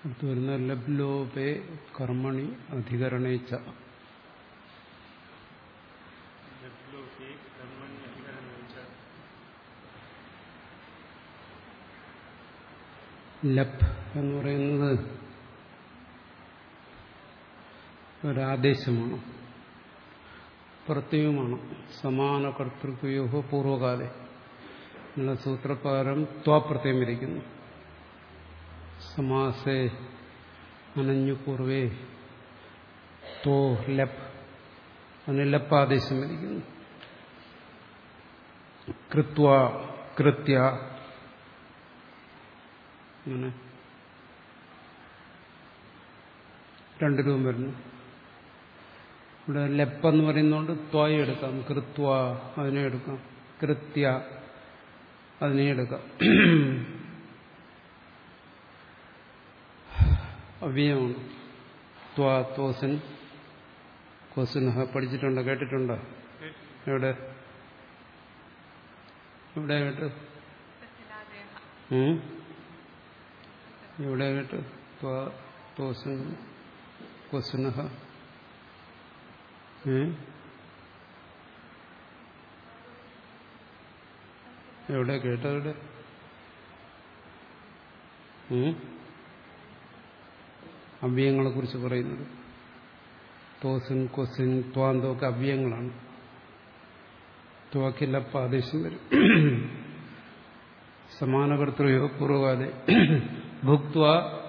അടുത്ത് വരുന്ന ലബ്ലോപേ കർമ്മണി അധികരണേച്ച ലബ്ലോകേ കർമ്മണി അധികരണം च ലപ് എന്ന് പറയുന്നത് ഒരാദേശമാണ് പ്രത്യയമാണ് സമാന കർത്തൃത്വയോ പൂർവകാലെ എന്നുള്ള സൂത്രപ്രകാരം ത്വാപ്രത്യം ഇരിക്കുന്നു സമാസേ അനഞ്ഞു പൂർവേ തോ ലപ് അതിന് ലപ്പാദേശം ഇരിക്കുന്നു കൃത്വ കൃത്യ അങ്ങനെ രണ്ടു രൂപം വരുന്നു ഇവിടെ ലെപ്പെന്ന് പറയുന്നതുകൊണ്ട് ത്വായി എടുക്കാം കൃത്വ അതിനെ എടുക്കാം കൃത്യ അതിനെ എടുക്കാം അവ്യയമാണ് ത്വാ തോസൻ കോസുനഹ പഠിച്ചിട്ടുണ്ടോ കേട്ടിട്ടുണ്ടോ എവിടെ എവിടെ കേട്ട് ഉം? എവിടെ കേട്ട് ത്വാ തോസൻ കോസുനഹ ഏ? എവിടെ കേട്ടവിടെ അവ്യയങ്ങളെ കുറിച്ച് പറയുന്നത് തോസിൻ കൊസിൻ ത്വാന്തൊക്കെ അവ്യയങ്ങളാണ് ത്വാക്കില്ലപ്പ ആദേശം വരും സമാനകർത്തൃയോ പൂർവകാലെ ഭുക്വ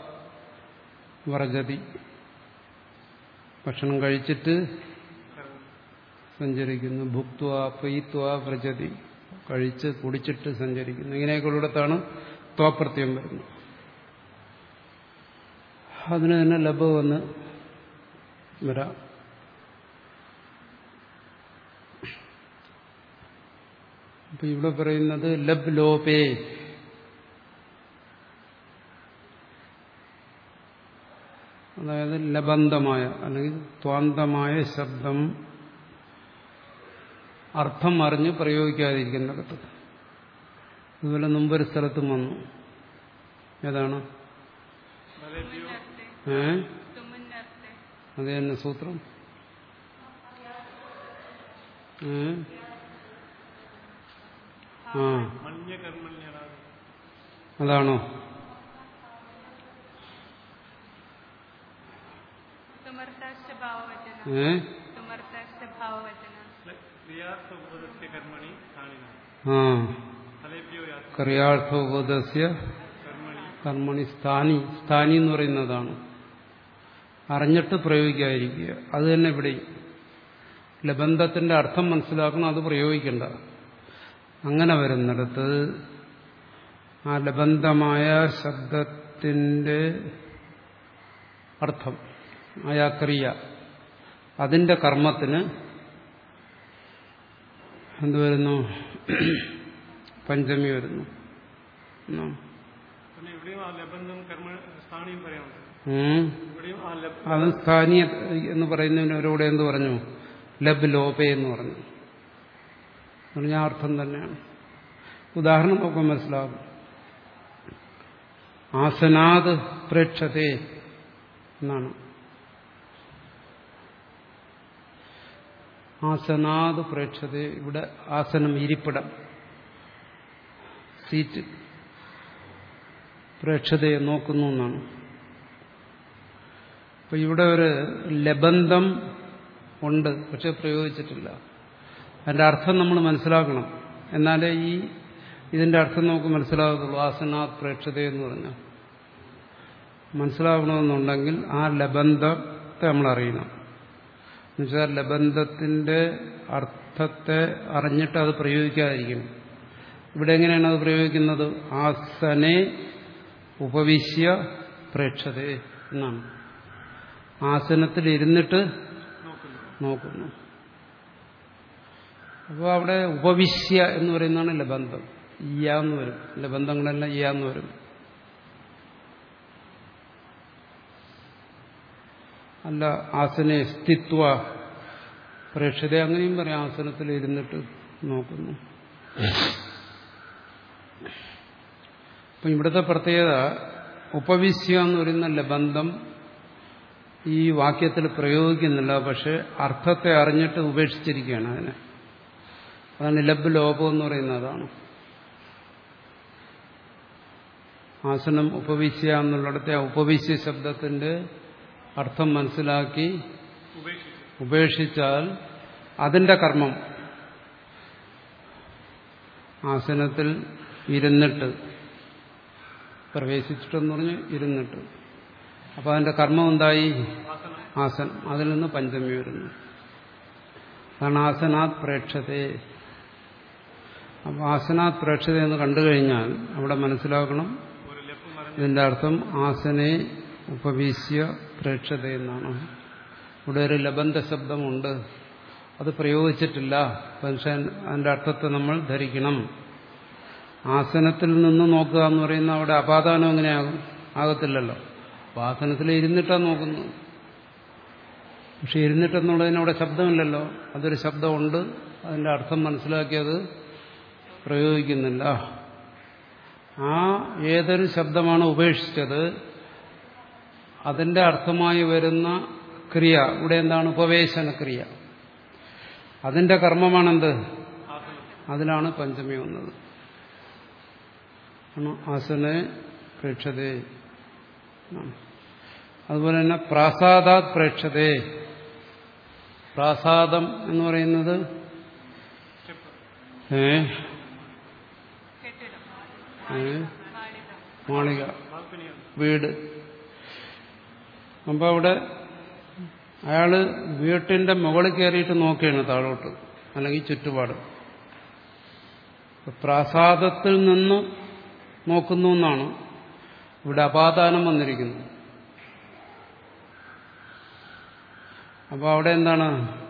വർഗതി ഭക്ഷണം കഴിച്ചിട്ട് സഞ്ചരിക്കുന്നു ഭുക്വ പെയ്ത്വ വ്രജതി കഴിച്ച് കുടിച്ചിട്ട് സഞ്ചരിക്കുന്നു ഇങ്ങനെയൊക്കെയുള്ളിടത്താണ് ത്വാപ്രത്യം വരുന്നത് അതിന് തന്നെ ലഭ വന്ന് വരാം അപ്പൊ ഇവിടെ പറയുന്നത് ലബ് ലോപേ അതായത് ലബന്ധമായ അല്ലെങ്കിൽ ത്വാന്തമായ ശബ്ദം അർത്ഥം അറിഞ്ഞ് പ്രയോഗിക്കാതിരിക്കുന്നിടത്ത് ഇതുപോലെ മുമ്പൊരു സ്ഥലത്തും വന്നു ഏതാണ് ഏ അത് തന്നെ സൂത്രം ഏ ആ മന്യകർമ്മണ്യനാണ് അതാണോ समर्थाश्च भाववचन ഏ समर्थाश्च भाववचन ക്രിയാർത്ഥബോധസ്യ കർമ്മണി സ്ഥാനിന ആ ഫലേഭ്യോ യാത്ര ക്രിയാർത്ഥോപദസ്യ കർമ്മണി കർമ്മണി സ്ഥാനി സ്ഥാനി എന്ന് പറയുന്നതാണ് അറിഞ്ഞിട്ട് പ്രയോഗിക്കാതിരിക്കുക അത് തന്നെ ഇവിടെ ലബന്ധത്തിന്റെ അർത്ഥം മനസ്സിലാക്കണം അത് പ്രയോഗിക്കണ്ട അങ്ങനെ വരുന്നിടത്ത് ആ ലബന്ധമായ ശബ്ദത്തിന്റെ അർത്ഥം ആയാ ക്രിയ അതിന്റെ കർമ്മത്തിന് എന്ത് വരുന്നു പഞ്ചമി വരുന്നു എന്നാണ്. പിന്നെ ഇവിടെയും ആ ലബന്ധം കർമ്മ സ്ഥാനിയും പറയാനുണ്ട് ഉം. ഇവിടെയും ആ ലബ് അത് സ്ഥാനീയ എന്ന് പറയുന്നതിനോടെ എന്ത് പറഞ്ഞു ലബ് ലോപേ എന്ന് പറഞ്ഞു പറഞ്ഞ ആ അർത്ഥം തന്നെയാണ് ഉദാഹരണം നോക്കാൻ മനസ്സിലാകും ആസനാത് പ്രേക്ഷതേ എന്നാണ് ആസനാത് പ്രേക്ഷതേ ഇവിടെ ആസനം ഇരിപ്പിടം സീറ്റ് പ്രേക്ഷതയെ നോക്കുന്നു എന്നാണ് അപ്പൊ ഇവിടെ ഒരു ലബന്ധം ഉണ്ട് പക്ഷെ പ്രയോഗിച്ചിട്ടില്ല അതിന്റെ അർത്ഥം നമ്മൾ മനസ്സിലാക്കണം എന്നാലേ ഈ ഇതിന്റെ അർത്ഥം നമുക്ക് മനസ്സിലാകത്തുള്ളൂ ആസനാത് പ്രേക്ഷത എന്ന് പറഞ്ഞാൽ മനസ്സിലാകണമെന്നുണ്ടെങ്കിൽ ആ ലബന്ധത്തെ നമ്മൾ അറിയണം എന്നുവെച്ചാൽ ലബന്ധത്തിന്റെ അർത്ഥത്തെ അറിഞ്ഞിട്ട് അത് പ്രയോഗിക്കാതിരിക്കണം ഇവിടെ എങ്ങനെയാണ് അത് പ്രയോഗിക്കുന്നത് ആസനെ ഉപവിശ്യ പ്രേക്ഷതേ എന്നാണ് ആസനത്തിൽ ഇരുന്നിട്ട് നോക്കുന്നു നോക്കുന്നു അപ്പോൾ അവിടെ ഉപവിശ്യ എന്ന് പറയുന്നതാണ് ലബന്ധം ഇയാന്ന് വരും ലബന്ധങ്ങളെല്ലാം ഇയാന്ന് വരും അല്ല ആസനെ സ്ഥിത്വ പ്രേക്ഷത അങ്ങനെയും പറയാം ആസനത്തിൽ ഇരുന്നിട്ട് നോക്കുന്നു അപ്പം ഇവിടുത്തെ പ്രത്യേകത ഉപവിശ്യ എന്ന് പറയുന്ന ലബന്ധം ഈ വാക്യത്തിൽ പ്രയോഗിക്കുന്നില്ല പക്ഷെ അർത്ഥത്തെ അറിഞ്ഞിട്ട് ഉപേക്ഷിച്ചിരിക്കുകയാണ് അതിനെ അതാണ് ലബ് ലോപം എന്ന് പറയുന്നതാണ് ആസനം ഉപവിശ്യ എന്നുള്ളിടത്തെ ആ ഉപവിശ്യ ശബ്ദത്തിന്റെ അർത്ഥം മനസ്സിലാക്കി ഉപേക്ഷിച്ചു ഉപേക്ഷിച്ചാൽ അതിന്റെ കർമ്മം ആസനത്തിൽ ഇരുന്നിട്ട് പ്രവേശിച്ചിട്ടെന്ന് പറഞ്ഞ് ഇരുന്നിട്ട് അപ്പൊ അതിന്റെ കർമ്മം എന്തായി ആസനം ആസൻ അതിൽ നിന്ന് പഞ്ചമി വരുന്നു അതാണ് ആസനാത് പ്രേക്ഷതേ അപ്പൊ ആസനാത് പ്രേക്ഷത എന്ന് കണ്ടു കഴിഞ്ഞാൽ അവിടെ മനസ്സിലാക്കണം ഒരു ലെപ്പ് മറിഞ്ഞ് ഇതിന്റെ അർത്ഥം ആസനെ ഉപവീശ്യ പ്രേക്ഷത എന്നാണ് ഇവിടെ ഒരു ലബന്ധ ശബ്ദമുണ്ട് അത് പ്രയോഗിച്ചിട്ടില്ല പക്ഷേ അതിന്റെ അർത്ഥത്തെ നമ്മൾ ധരിക്കണം ആസനത്തിൽ നിന്ന് നോക്കുക എന്ന് പറയുന്ന അവിടെ അപാദാനം എങ്ങനെയാകും ആകത്തില്ലല്ലോ അപ്പൊ ആസനത്തിൽ ഇരുന്നിട്ടാണ് നോക്കുന്നത് പക്ഷെ ഇരുന്നിട്ടെന്നുള്ളതിന് അവിടെ ശബ്ദമില്ലല്ലോ അതൊരു ശബ്ദമുണ്ട് അതിന്റെ അർത്ഥം മനസ്സിലാക്കിയത് പ്രയോഗിക്കുന്നില്ല ആ ഏതൊരു ശബ്ദമാണ് ഉപേക്ഷിച്ചത് അതിന്റെ അർത്ഥമായി വരുന്ന ക്രിയ ഇവിടെ എന്താണ് ഉപവേശന ക്രിയ അതിന്റെ കർമ്മമാണെന്ത് ആസനം അതിലാണ് പഞ്ചമി വന്നത് ആണ് ആസനെ പ്രേക്ഷതേ ആണ്. അതുപോലെ തന്നെ പ്രാസാദാത് പ്രേക്ഷതേ പ്രാസാദം എന്ന് പറയുന്നത് സ്റ്റെപ്പ് ഏ കെട്ടിടം ഏ മാളിക മാളിക ബാൽക്കണിയാണ് വീട് അപ്പൊ അവിടെ അയാള് വീട്ടിന്റെ മുകളിൽ കയറിയിട്ട് നോക്കുകയാണ് താഴോട്ട് അല്ലെങ്കിൽ ചുറ്റുപാട് അപ്പൊ പ്രാസാദത്തിൽ നിന്ന് നോക്കുന്നു എന്നാണ് ഇവിടെ അപാദാനം വന്നിരിക്കുന്നത് അപ്പൊ അവിടെ എന്താണ്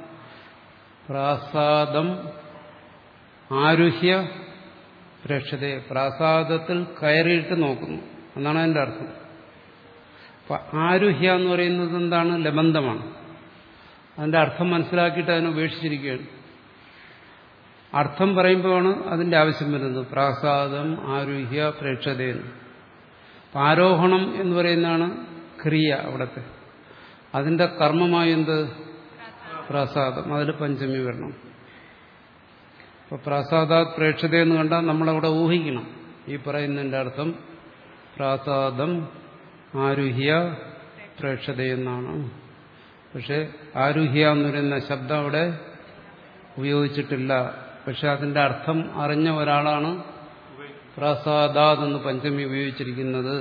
പ്രാസാദം ആരുഹ്യ പ്രേക്ഷതയെ പ്രാസാദത്തിൽ കയറിയിട്ട് നോക്കുന്നു എന്നാണ് അതിന്റെ അർത്ഥം അപ്പൊ ആരുഹ്യ എന്ന് പറയുന്നത് എന്താണ് ലബന്ധമാണ് അതിന്റെ അർത്ഥം മനസ്സിലാക്കിയിട്ട് അതിനെ ഉപേക്ഷിച്ചിരിക്കുകയാണ് അർത്ഥം പറയുമ്പോഴാണ് അതിന്റെ ആവശ്യം വരുന്നത് പ്രാസാദം ആരുഹ്യ പ്രേക്ഷതയെന്ന് അപ്പൊ ആരോഹണം എന്ന് പറയുന്നതാണ് ക്രിയ അവിടത്തെ അതിന്റെ കർമ്മമായി എന്ത് പ്രാസാദം അതിൽ പഞ്ചമി വരണം അപ്പൊ പ്രാസാദാത് പ്രേക്ഷത എന്ന് കണ്ടാൽ നമ്മളവിടെ ഊഹിക്കണം ഈ പറയുന്നതിന്റെ അർത്ഥം പ്രാസാദം ആരുഹ്യ പ്രേക്ഷത എന്നാണ് പക്ഷെ ആരുഹ്യ എന്ന് പറയുന്ന ശബ്ദം അവിടെ ഉപയോഗിച്ചിട്ടില്ല പക്ഷെ അതിന്റെ അർത്ഥം അറിഞ്ഞ ഒരാളാണ് പ്രാസാദാത് എന്ന് പഞ്ചമി ഉപയോഗിച്ചിരിക്കുന്നത്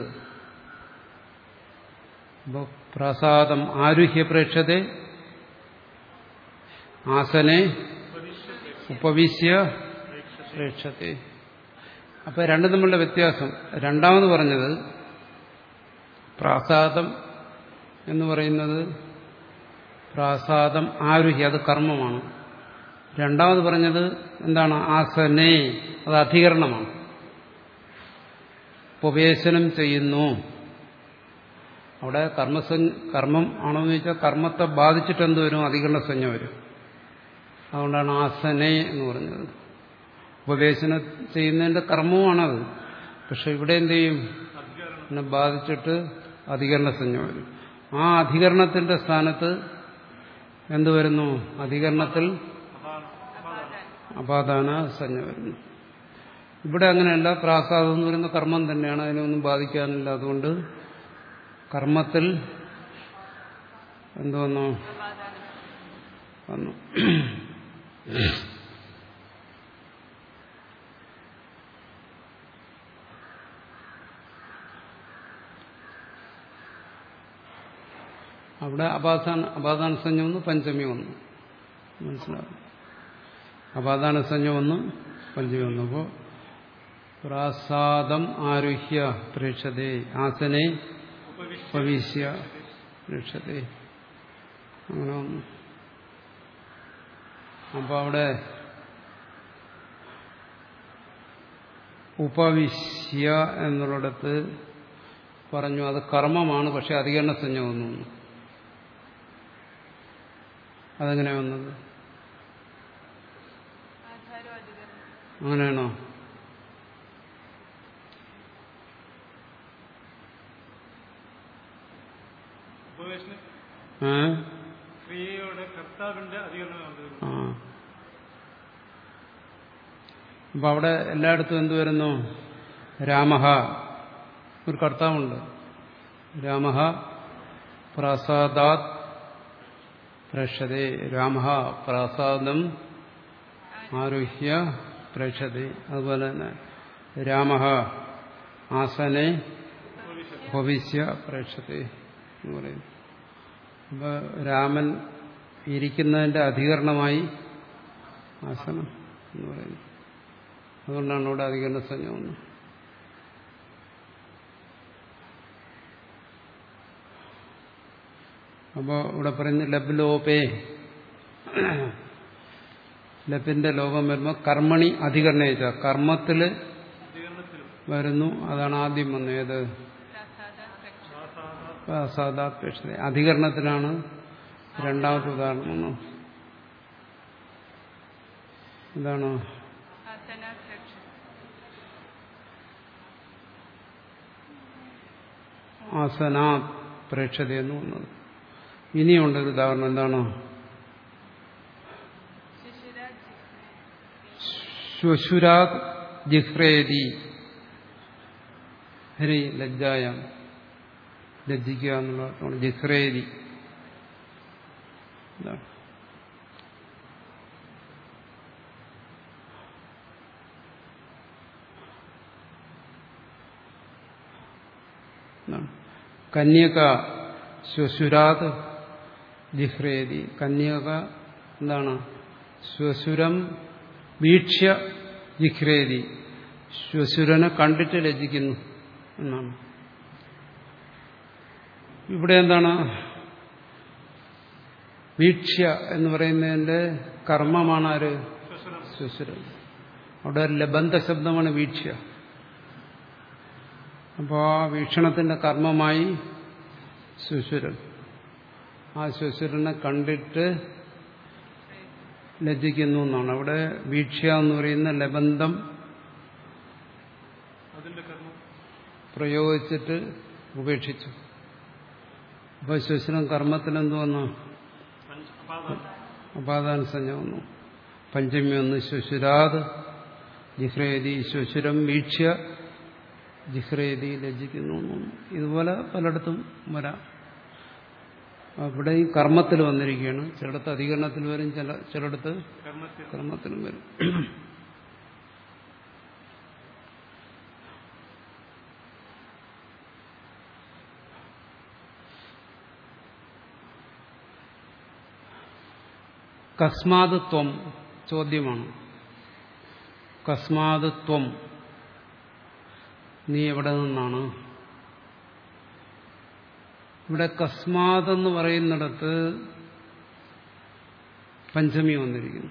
അപ്പോൾ പ്രാസാദം ആരുഹ്യ പ്രേക്ഷത ആസനെ ഉപവിശ്യ പ്രേക്ഷത്തെ അപ്പൊ രണ്ടും തമ്മിലുള്ള വ്യത്യാസം രണ്ടാമത് പറഞ്ഞത് പ്രാസാദം എന്ന് പറയുന്നത് പ്രാസാദം ആരുഹ്യ അത് കർമ്മമാണ് രണ്ടാമത് പറഞ്ഞത് എന്താണ് ആസനെ അത് അധികരണമാണ് ഉപവേശനം ചെയ്യുന്നു അവിടെ കർമ്മസഞ്ജ കർമ്മം ആണോ എന്ന് ചോദിച്ചാൽ കർമ്മത്തെ ബാധിച്ചിട്ട് എന്ത് വരും അധികരണസഞ്ജ വരും അതുകൊണ്ടാണ് ആസനെ എന്ന് പറഞ്ഞത് ഉപദേശനം ചെയ്യുന്നതിന്റെ കർമ്മവുമാണത് പക്ഷെ ഇവിടെ എന്ത് ചെയ്യും എന്നെ ബാധിച്ചിട്ട് അധികരണ സഞ്ജ വരും ആ അധികരണത്തിന്റെ സ്ഥാനത്ത് എന്ത് വരുന്നു അധികരണത്തിൽ അപാദാന സഞ്ജ വരുന്നു ഇവിടെ അങ്ങനെയല്ല പ്രാസാദം എന്ന് പറയുന്ന കർമ്മം തന്നെയാണ് അതിനൊന്നും ബാധിക്കാനില്ല അതുകൊണ്ട് കർമ്മത്തിൽ എന്ത് വന്നു വന്നു അവിടെ അപാദാന അപാദാന സഞ്ജ വന്നു പഞ്ചമി വന്നു മനസ്സിലാവും അപാദാന സഞ്ജ വന്നു പഞ്ചമി വന്നു അപ്പോൾ പ്രാസാദം ആരുഹ്യ പ്രേക്ഷതേ ആസനെ ഉപവിശ്യ പ്രേക്ഷതേ അങ്ങനെ വന്നു അപ്പോൾ അവിടെ ഉപവിശ്യ എന്നുള്ളിടത്ത് പറഞ്ഞു അത് കർമ്മമാണ് പക്ഷെ അധികരണ സഞ്ജ വന്നു എന്ന്. അതെങ്ങനെ വന്നത് ആധാരം അധികരണം അങ്ങനെയാണോ ഫോർമുലേഷന് ഏ? ക്രിയയുടെ കർത്താവിന്റെ അധികരണം കൊണ്ടുവരും ആ അപ്പൊ അവിടെ എല്ലായിടത്തും എന്ത് വരുന്നു രാമഹ ഒരു കർത്താവുണ്ട് രാമഹ പ്രാസാദാത് പ്രേക്ഷതേ രാമ പ്രാസാദം ആരുഹ്യ പ്രേക്ഷതേ അതുപോലെ തന്നെ രാമ ആസനെ ഭവിഷ്യ പ്രേക്ഷതേ എന്ന് പറയുന്നു അപ്പൊ രാമൻ ഇരിക്കുന്നതിന്റെ അധികരണമായി ആസനം എന്ന് പറയുന്നു അതുകൊണ്ടാണ് ഇവിടെ അധികരണ സംജ്ഞ വന്നത് അപ്പോൾ ഇവിടെ പറയുന്നത് ലബ് ലോപേ ലബിന്റെ ലോപം വരുമ്പോൾ കർമ്മണി അധികരണയിച്ച കർമ്മത്തിൽ അധികരണത്തിലും വരുന്നു അതാണ് ആദ്യം വന്നത് ഏത് സാധാപേക്ഷത അധികരണത്തിനാണ് രണ്ടാമത്തെ ഉദാഹരണം വന്നത് എന്താണ് ആസനാ പ്രേക്ഷത എന്ന് വന്നത് ഇനിയുണ്ട് ഒരു ഉദാഹരണം എന്താണ് ശ്വശുരാത് ജിഹ്രേതി ഹരി ലജ്ജായം ലജ്ജിക്കുക എന്നുള്ള അർത്ഥമാണ് ജിഹ്രേതി എന്താണ് എന്താണ് കന്യക ശ്വശുരാത് ജിഹ്രേതി കന്യക എന്താണ് ശ്വശുരം വീക്ഷ്യ ജിഹ്രേതി ശ്വശുരനെ കണ്ടിട്ട് ലജിക്കുന്നു എന്നാണ് ഇവിടെ എന്താണ് വീക്ഷ്യ എന്ന് പറയുന്നതിന്റെ കർമ്മമാണ് ആര് ശ്വശുരൻ അവിടെ ഒരു ലബന്ധ ശബ്ദമാണ് വീക്ഷ്യ അപ്പോൾ ആ വീക്ഷണത്തിന്റെ കർമ്മമായി ശ്വശുരൻ ആ ശ്വശുരനെ കണ്ടിട്ട് ലജ്ജിക്കുന്നു എന്നാണ് അവിടെ വീക്ഷ്യ എന്ന് പറയുന്ന ലബന്ധം അതിന്റെ കർമ്മം പ്രയോഗിച്ചിട്ട് ഉപേക്ഷിച്ചു അപ്പോൾ ശ്വശുരൻ കർമ്മത്തിൽ എന്ത് വന്നു പഞ്ച അപാദാനം അപാദാന സംജ്ഞ വന്നു പഞ്ചമി വന്ന് ശ്വശുരാത് ജിഹ്രേതി ശ്വശുരം വീക്ഷ്യ ജിഹ്രേതി ലജ്ജിക്കുന്നു എന്ന് വന്നു. ഇതുപോലെ പലയിടത്തും വരാം അവിടെ ഈ കർമ്മത്തിൽ വന്നിരിക്കുകയാണ് ചിലയിടത്ത് അധികരണത്തിൽ വരും ചില ചിലയിടത്ത് കർമ്മത്തിൽ കർമ്മത്തിലും വരും കസ്മാത് ത്വം ചോദ്യമാണ് കസ്മാത് ത്വം നീ എവിടെ നിന്നാണ് ഇവിടെ കസ്മാത് എന്ന് പറയുന്നിടത്ത് പഞ്ചമി വന്നിരിക്കുന്നു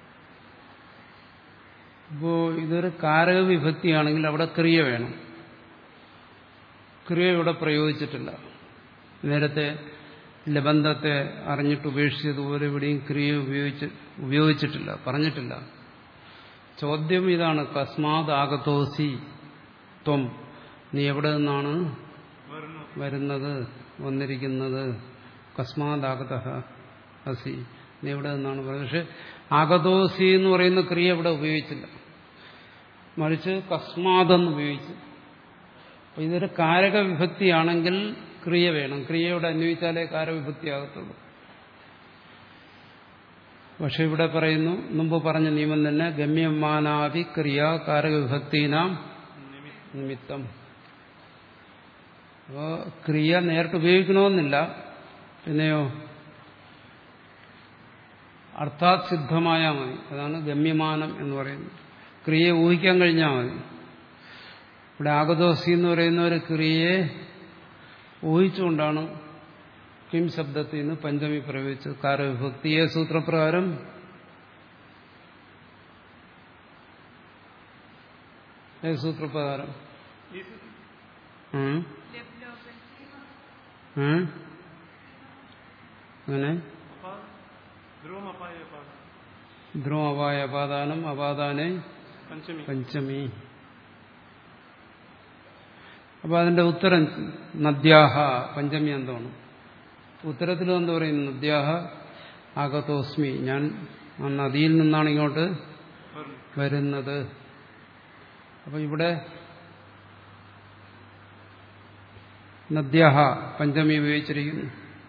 അപ്പോ ഇതൊരു കാരക വിഭക്തിയാണെങ്കിൽ അവിടെ ക്രിയ വേണം ക്രിയ ഇവിടെ പ്രയോഗിച്ചിട്ടില്ല നേരത്തെ ലബന്ധത്തെ അറിഞ്ഞിട്ട് ഉപേക്ഷിച്ചതുപോലെ ഇവിടെയും ക്രിയ ഉപയോഗിച്ച് ഉപയോഗിച്ചിട്ടില്ല പറഞ്ഞിട്ടില്ല ചോദ്യം ഇതാണ് കസ്മാത് ആഗതോസി ത്വം നീ എവിടെ നിന്നാണ് വരുന്നു വരുന്നത് വന്നിരിക്കുന്നത് കസ്മാതാഗത അസി നീ എവിടെ നിന്നാണ് പറയുന്നത് പക്ഷെ ആഗതോസി എന്ന് പറയുന്ന ക്രിയ ഇവിടെ ഉപയോഗിച്ചില്ല മറിച്ച് കസ്മാതെന്ന് ഉപയോഗിച്ചു അപ്പൊ ഇതൊരു കാരക വിഭക്തിയാണെങ്കിൽ ക്രിയ വേണം ക്രിയയോട് അന്വയിച്ചാലേ കാരവിഭക്തി ആകത്തുള്ളൂ പക്ഷെ ഇവിടെ പറയുന്നു മുമ്പ് പറഞ്ഞ നിയമം തന്നെ ഗമ്യമാനാദി ക്രിയ കാരക വിഭക്തിനാം നിമിത്തം അപ്പോ ക്രിയ നേരിട്ട് ഉപയോഗിക്കണമെന്നില്ല പിന്നെയോ അർത്ഥാത് സിദ്ധമായാൽ മതി അതാണ് ഗമ്യമാനം എന്ന് പറയുന്നത് ക്രിയയെ ഊഹിക്കാൻ കഴിഞ്ഞാൽ മതി ഇവിടെ ആഗതോസി എന്ന് പറയുന്ന ഒരു ക്രിയയെ ഊഹിച്ചുകൊണ്ടാണ് കിം ശബ്ദത്തിൽ നിന്ന് പഞ്ചമി പ്രയോഗിച്ചത് കാരവിഭക്തിയെ സൂത്രപ്രകാരം ഏത് സൂത്രപ്രകാരം ഈ ഉം? ഉം? അങ്ങനെ അപാദ ധ്രുവം അപായ അപാദ ധ്രുവം അപായ അപാദാനം അപാദാനെ പഞ്ചമി പഞ്ചമി അപ്പൊ അതിന്റെ ഉത്തരം നദ്യാഹ പഞ്ചമി എന്താണ് ഉത്തരത്തിൽ എന്ത് പറയുന്നു നദ്യാഹ ആഗതോസ്മി ഞാൻ ആ നദിയിൽ നിന്നാണ് ഇങ്ങോട്ട് വരും വരുന്നത് അപ്പൊ ഇവിടെ നദ്യാഹ പഞ്ചമി ഉപയോഗിച്ചിരിക്കുന്നു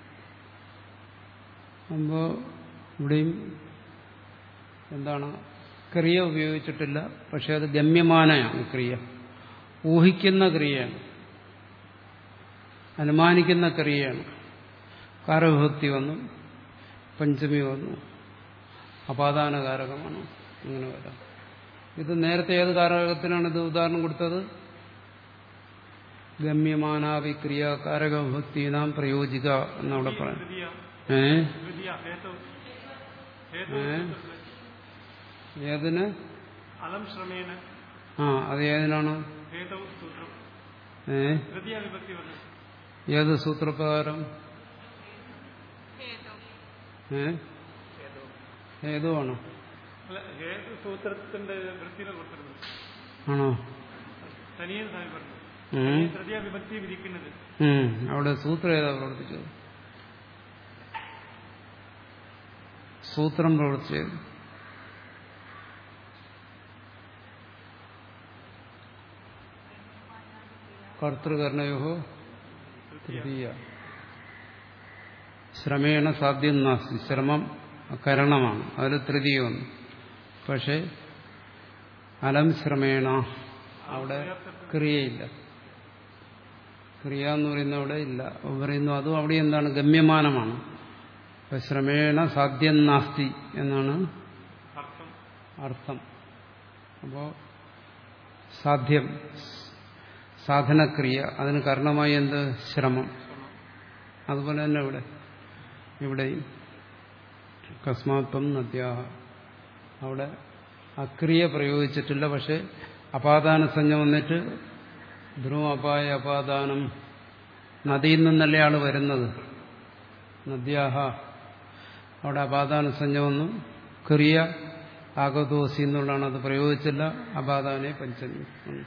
അപ്പോ ഇവിടെയും എന്താണ് ക്രിയ ഉപയോഗിച്ചിട്ടില്ല പക്ഷെ അത് ഗമ്യമാനയാണ് ക്രിയ ഊഹിക്കുന്ന ക്രിയയാണ് അനുമാനിക്കുന്ന ക്രിയയാണ് കാരവിഭക്തി വന്നു പഞ്ചമി വന്നു അപാദാനകാരകമാണ് അങ്ങനെ വരാം ഇത് നേരത്തെ ഏത് കാരകത്തിനാണ് ഇത് ഉദാഹരണം കൊടുത്തത് ഗമ്യമാനാവിക്രിയ കാരകഭക്തി നാം പ്രയോജിക എന്നവിടെ പറയാം തൃതീയ ഏ തൃതീയ ഹേതു ഹേതു ഏ? ഏതിന് അലം ശ്രമേന ആ അത് ഏതിനാണ് ഹേതു സൂത്രം ഏ തൃതീയ വിഭക്തി വന്നു ഏത് സൂത്രപ്രകാരം ഹേതു ഏ ഏതുവാണോ അല്ല ഹേതു സൂത്രത്തിന്റെ വൃത്തിയിലെ കൊടുത്തിരുന്നു ആണോ തനിയൻ സ്വാമി പറഞ്ഞു ഉം. തൃതീയ വിഭക്തി വിധിക്കുന്നത് ഉം. അവിടെ സൂത്രം ഏതാ പ്രവർത്തിച്ചത് സൂത്രം പ്രവർത്തിച്ചത് കർത്തൃകർണയോ തൃതീയ ശ്രമേണ സാധ്യം നാസ്തി ശ്രമം കരണമാണ് അതിൽ തൃതീയ വന്നു പക്ഷെ അലം ശ്രമേണ അവിടെ ക്രിയയില്ല ക്രിയ എന്ന് പറയുന്ന അവിടെ ഇല്ല അപ്പോൾ പറയുന്നു അതും അവിടെ എന്താണ് ഗമ്യമാനമാണ് അപ്പൊ ശ്രമേണ സാധ്യം നാസ്തി എന്നാണ് അർത്ഥം അർത്ഥം അപ്പോ സാധ്യം സാധനക്രിയ അതിന് കാരണമായി എന്ത് ശ്രമം അതുപോലെ തന്നെ ഇവിടെ ഇവിടെയും കസ്മാത്വം നദ്യാഹ അവിടെ അക്രിയ പ്രയോഗിച്ചിട്ടില്ല പക്ഷെ അപാദാന സംജ്ഞ വന്നിട്ട് ധ്രുവ അപായ അപാദാനം നദിയിൽ നിന്നല്ലേ ആള് വരുന്നത് നദ്യാഹ അവിടെ അപാദാന സംജ്ഞ വന്നു ക്രിയ ആഗതോസി എന്നുള്ളതാണ് അത് പ്രയോഗിച്ചില്ല അപാദാനെ പഞ്ചമി ഉം.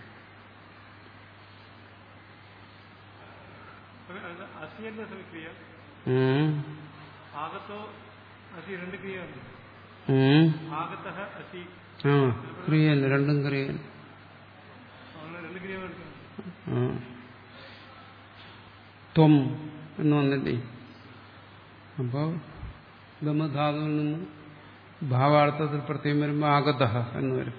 അത് അസിയന്റെ ക്രിയ ഉം. ആകത്തോ അസി രണ്ട് ക്രിയ ഉണ്ട് ഉം. ആകത്ത അസി ആ ക്രിയൻ രണ്ടും ക്രിയൻ അങ്ങനെ രണ്ട് ക്രിയ എടുക്കുന്നു ആ. ത്വം എന്ന് വന്നില്ലേ അപ്പോ ഗമധാതുവിൽ നിന്ന് ഭാവാർത്ഥത്തിൽ പ്രത്യേകം വരുമ്പോൾ ആഗത എന്ന് വരും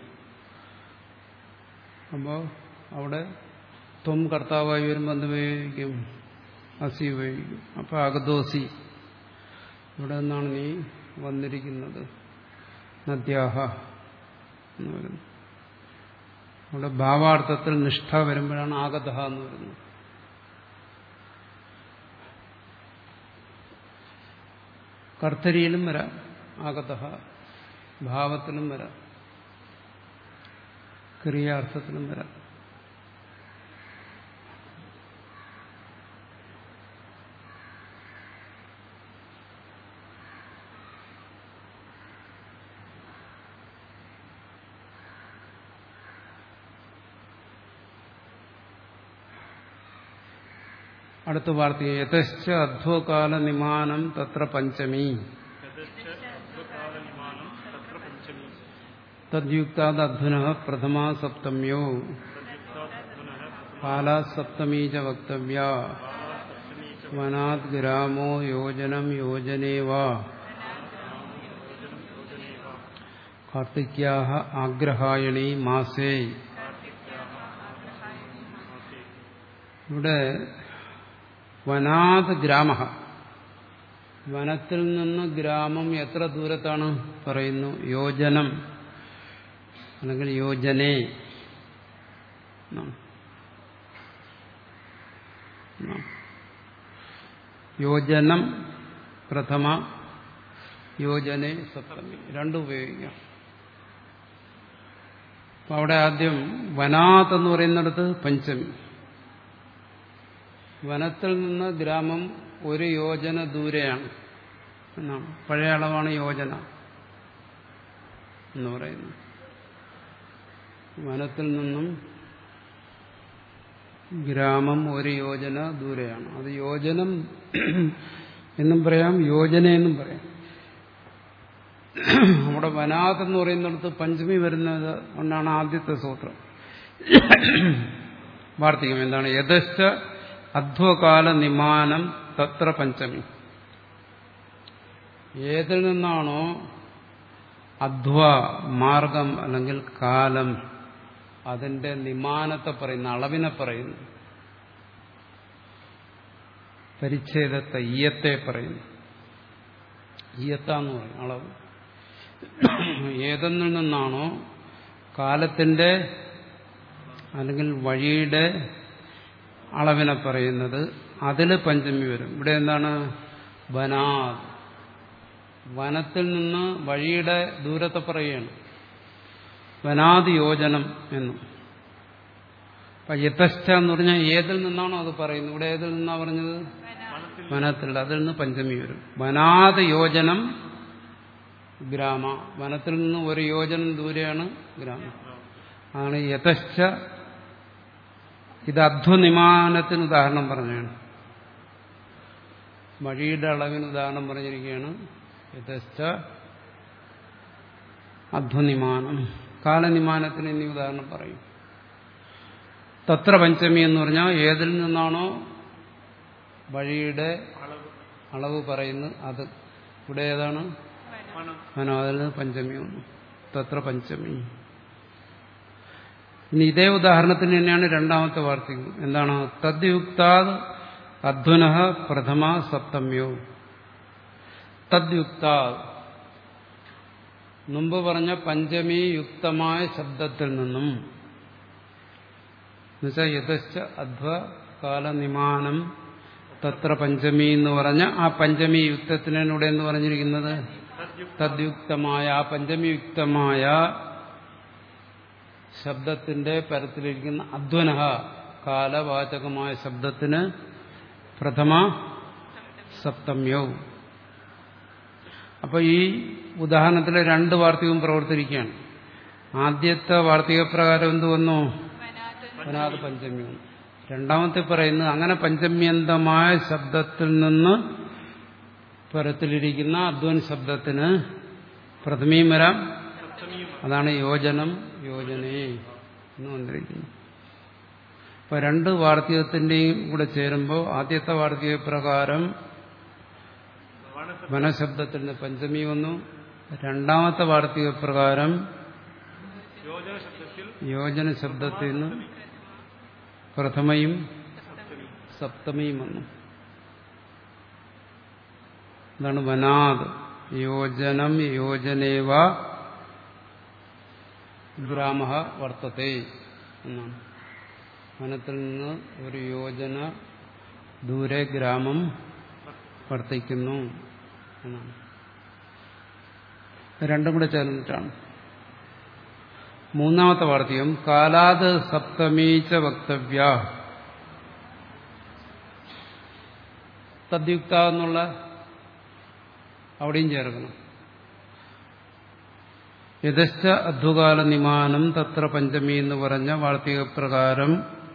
അപ്പോൾ അവിടെ ത്വം കർത്താവായി വരുമ്പോൾ എന്ത് ഉപയോഗിക്കും അസി ഉപയോഗിക്കും അപ്പോൾ ആഗതോസി ഇവിടെ നിന്നാണ് നീ വന്നിരിക്കുന്നത് നദ്യാഹ എന്ന് വരുന്നു അവിടെ ഭാവാർത്ഥത്തിൽ നിഷ്ഠ വരുമ്പോഴാണ് ആഗത എന്ന് വരുന്നത് കർത്തരിയിലും വരാം ആഗത ഭാവത്തിലും വരാം ക്രിയാർത്ഥത്തിലും വരാം അടുത്ത വാർത്ത യഥശ്ച അധ്വകാല നിമാനം തത്ര പഞ്ചമി കാലനിമാനം തത്ര പഞ്ചമി തദ്യുക്താദ് അധ്വന പ്രഥമാ സപ്തമ്യോ കാലാ സപ്തമീ ച വക്തവ്യ വനാത് ഗ്രാമോ യോജനം യോജനേ വാ കാർത്തിക്യാഹ ആഗ്രഹായണി മാസേ ഇവിടെ വനാത് ഗ്രാമ വനത്തിൽ നിന്ന് ഗ്രാമം എത്ര ദൂരത്താണ് പറയുന്നു യോജനം അല്ലെങ്കിൽ യോജനേ എന്നാണ്. എന്നാണ്. യോജനം പ്രഥമ യോജനെ സപ്തമി രണ്ടും ഉപയോഗിക്കാം അപ്പൊ അവിടെ ആദ്യം വനാത്ത് എന്ന് പറയുന്നിടത്ത് പഞ്ചമി വനത്തിൽ നിന്ന് ഗ്രാമം ഒരു യോജന ദൂരെയാണ് എന്നാണ് പഴയ അളവാണ് യോജന എന്ന് പറയുന്നത് വനത്തിൽ നിന്നും ഗ്രാമം ഒരു യോജന ദൂരെയാണ് അത് യോജനം എന്നും പറയാം യോജന എന്നും പറയാം നമ്മുടെ വനാത് എന്ന് പറയുന്നിടത്ത് പഞ്ചമി വരുന്നത് കൊണ്ടാണ് ആദ്യത്തെ സൂത്രം വാർത്തികം എന്താണ് യഥശ്ച അധ്വകാല നിമാനം തത്ര പഞ്ചമി ഏതിൽ നിന്നാണോ അധ്വ മാർഗം അല്ലെങ്കിൽ കാലം അതിന്റെ നിമാനത്തെ പറയുന്ന അളവിനെ പറയുന്നു പരിച്ഛേദത്തെ ഈയത്തെ പറയുന്നു ഈയത്താന്ന് പറയും അളവ് ഏതെന്നിൽ നിന്നാണോ കാലത്തിന്റെ അല്ലെങ്കിൽ വഴിയുടെ അളവിനെ പറയുന്നത് അതിൽ പഞ്ചമി വരും ഇവിടെ എന്താണ് വനാത് വനത്തിൽ നിന്ന് വഴിയുടെ ദൂരത്തെ പറയുകയാണ് വനാദി യോജനം എന്നും അപ്പൊ യഥശ്ച എന്ന് പറഞ്ഞാൽ ഏതിൽ നിന്നാണോ അത് പറയുന്നത് ഇവിടെ ഏതിൽ നിന്നാ പറഞ്ഞത് വനത്തിൽ അതിൽ നിന്ന് പഞ്ചമി വരും വനാദ യോജനം ഗ്രാമ വനത്തിൽ നിന്ന് ഒരു യോജനം ദൂരെയാണ് ഗ്രാമം അതാണ് യഥശ്ച ഇത് അധ്വനിമാനത്തിന് ഉദാഹരണം പറഞ്ഞാണ് വഴിയുടെ അളവിന് ഉദാഹരണം പറഞ്ഞിരിക്കുകയാണ് യഥശ്ച അധ്വനിമാനം കാലനിമാനത്തിന് ഇനി ഉദാഹരണം പറയും തത്ര പഞ്ചമി എന്ന് പറഞ്ഞാൽ ഏതിൽ നിന്നാണോ വഴിയുടെ അളവ് പറയുന്നത് അത് ഇവിടെ ഏതാണ് മനോ അതിൽ നിന്ന് പഞ്ചമി ഒന്ന് തത്ര പഞ്ചമി ഇനി ഇതേ ഉദാഹരണത്തിന് തന്നെയാണ് രണ്ടാമത്തെ വാർത്തകം എന്താണ് തദ്യുക്താത് അധ്വന പ്രഥമ സപ്തമ്യോ തദ്യുക്താ മുമ്പ് പറഞ്ഞ പഞ്ചമി യുക്തമായ ശബ്ദത്തിൽ നിന്നും എന്നുവെച്ചാൽ യഥശ്ച അധ്വ കാലനിമാനം തത്ര പഞ്ചമി എന്ന് പറഞ്ഞ ആ പഞ്ചമി യുക്തത്തിനൂടെ എന്ന് പറഞ്ഞിരിക്കുന്നത് തദ്യുക്തമായ ആ പഞ്ചമി യുക്തമായ ശബ്ദത്തിന്റെ പരത്തിലിരിക്കുന്ന അധ്വനഹ കാലവാചകമായ ശബ്ദത്തിന് പ്രഥമ സപ്തമ്യവും അപ്പൊ ഈ ഉദാഹരണത്തിലെ രണ്ട് വാർത്തകവും പ്രവർത്തിക്കുകയാണ് ആദ്യത്തെ വാർത്തിക പ്രകാരം എന്ത് വന്നു വനാത് പഞ്ചമി വന്നു രണ്ടാമത്തെ പറയുന്നത് അങ്ങനെ പഞ്ചമ്യന്തമായ ശബ്ദത്തിൽ നിന്ന് പരത്തിലിരിക്കുന്ന അധ്വൻ ശബ്ദത്തിന് പ്രഥമയും വരാം അതാണ് യോജനം യോജനേ എന്ന് വന്നിരിക്കുന്നു അപ്പൊ രണ്ട് വാർത്തികത്തിന്റെയും കൂടെ ചേരുമ്പോൾ ആദ്യത്തെ വാർത്തിക പ്രകാരം വനശബ്ദത്തിൽ നിന്ന് പഞ്ചമി വന്നു രണ്ടാമത്തെ വാർത്തിക പ്രകാരം യോജന ശബ്ദത്തിൽ യോജന ശബ്ദത്തിൽ നിന്ന് പ്രഥമയും സപ്തമിയും വന്നു എന്താണ് വനാത് യോജനം യോജനേവ ഗ്രാമ വർത്തത്തെ എന്നാണ് വനത്തിൽ നിന്ന് ഒരു യോജന ദൂരെ ഗ്രാമം വർത്തിക്കുന്നു എന്നാണ് രണ്ടും കൂടെ ചേർന്നിട്ടാണ് മൂന്നാമത്തെ വാർത്തകം കാലാത് സപ്തമീച്ച വക്തവ്യ തദ്യുക്ത എന്നുള്ള അവിടെയും ചേർക്കണം യഥശ്ച അധ്വകാല നിമാനം തത്ര പഞ്ചമി എന്ന് പറഞ്ഞ വാർത്തിക പ്രകാരം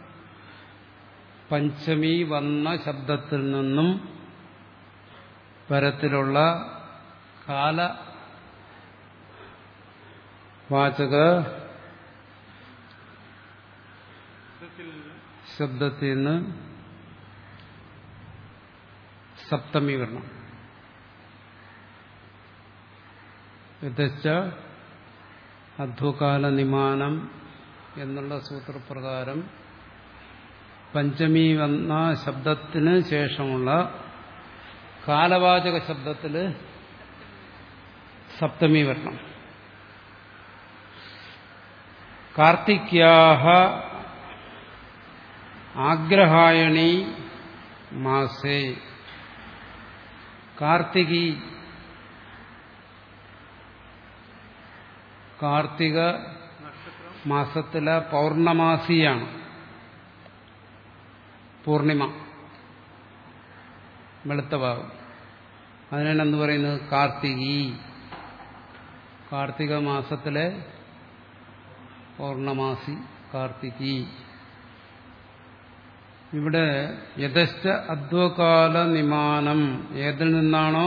പഞ്ചമി വന്ന ശബ്ദത്തിൽ നിന്നും പരത്തിലുള്ള കാല വാചക ശബ്ദത്തിൽ നിന്ന് സപ്തമി വരണം യഥശ്ച അധ്വകാല നിമാനം എന്നുള്ള സൂത്രപ്രകാരം പഞ്ചമി വന്ന ശബ്ദത്തിന് ശേഷമുള്ള കാലവാചക ശബ്ദത്തിൽ സപ്തമി വരണം കാർത്തിക്യാഹ ആഗ്രഹായണി മാസേ കാർത്തികി കാർത്തിക മാസത്തിലെ പൗർണമാസിയാണ് പൂർണിമ വെളുത്ത ഭാഗം അതിനാണ് എന്ത് പറയുന്നത് കാർത്തികി കാർത്തിക മാസത്തിലെ പൗർണമാസി കാർത്തികി ഇവിടെ യഥശ്ച അദ്വകാല നിമാനം ഏതിൽ നിന്നാണോ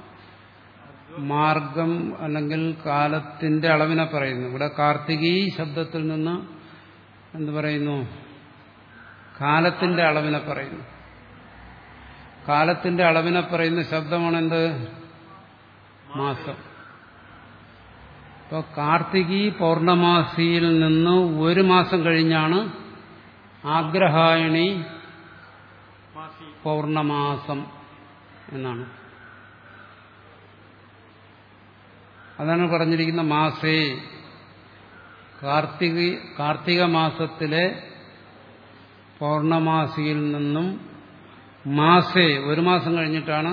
മാർഗം അല്ലെങ്കിൽ കാലത്തിന്റെ അളവിനെ പറയുന്നു ഇവിടെ കാർത്തികീ ശബ്ദത്തിൽ നിന്ന് എന്ത് പറയുന്നു കാലത്തിന്റെ അളവിനെ പറയുന്നു കാലത്തിന്റെ അളവിനെ പറയുന്ന ശബ്ദമാണ് എന്ത് മാസം ഇപ്പോൾ കാർത്തികി പൗർണമാസിയിൽ നിന്ന് ഒരു മാസം കഴിഞ്ഞാണ് ആഗ്രഹായണി മാസി പൗർണമാസം എന്നാണ് അതാണ് പറഞ്ഞിരിക്കുന്ന മാസേ കാർത്തിക കാർത്തിക മാസത്തിലെ പൗർണമാസിയിൽ നിന്നും മാസേ ഒരു മാസം കഴിഞ്ഞിട്ടാണ്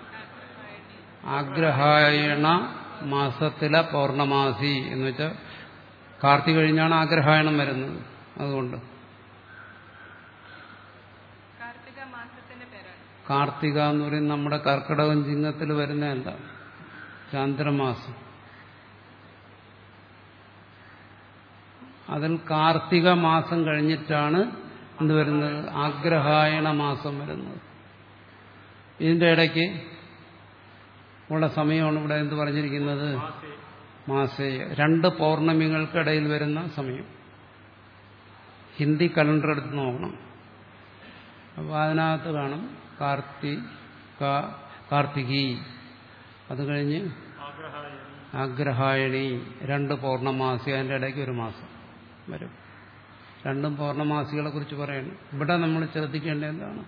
ആഗ്രഹായണ മാസത്തിലെ പൗർണമാസി എന്ന് വെച്ചാൽ കാർത്തിക കഴിഞ്ഞാണ് ആഗ്രഹായണം വരുന്നത് അതുകൊണ്ട് കാർത്തിക മാസത്തിന്റെ പേരാണ് കാർത്തിക എന്ന് പറയുന്നത് നമ്മുടെ കർക്കിടകം ചിങ്ങത്തിൽ വരുന്നതല്ല ചാന്ദ്രമാസം അതിൽ കാർത്തിക മാസം കഴിഞ്ഞിട്ടാണ് എന്ത് വരുന്നത് ആഗ്രഹായണ മാസം വരുന്നത് ഇതിന്റെ ഇടയ്ക്ക് ഉള്ള സമയമാണ് ഇവിടെ എന്ത് പറഞ്ഞിരിക്കുന്നത് മാസി മാസേ രണ്ട് പൗർണമികൾക്കിടയിൽ വരുന്ന സമയം ഹിന്ദി കലണ്ടർ എടുത്ത് നോക്കണം അപ്പോൾ അതിനകത്ത് കാണും കാർത്തിക കാർത്തികി അത് കഴിഞ്ഞ് ആഗ്രഹായ ആഗ്രഹായണി രണ്ട് പൗർണമാസി അതിൻ്റെ ഇടയ്ക്ക് ഒരു മാസം വരും രണ്ടും പൗർണമാസികളെ കുറിച്ച് പറയണം ഇവിടെ നമ്മൾ ശ്രദ്ധിക്കേണ്ടത് എന്താണ്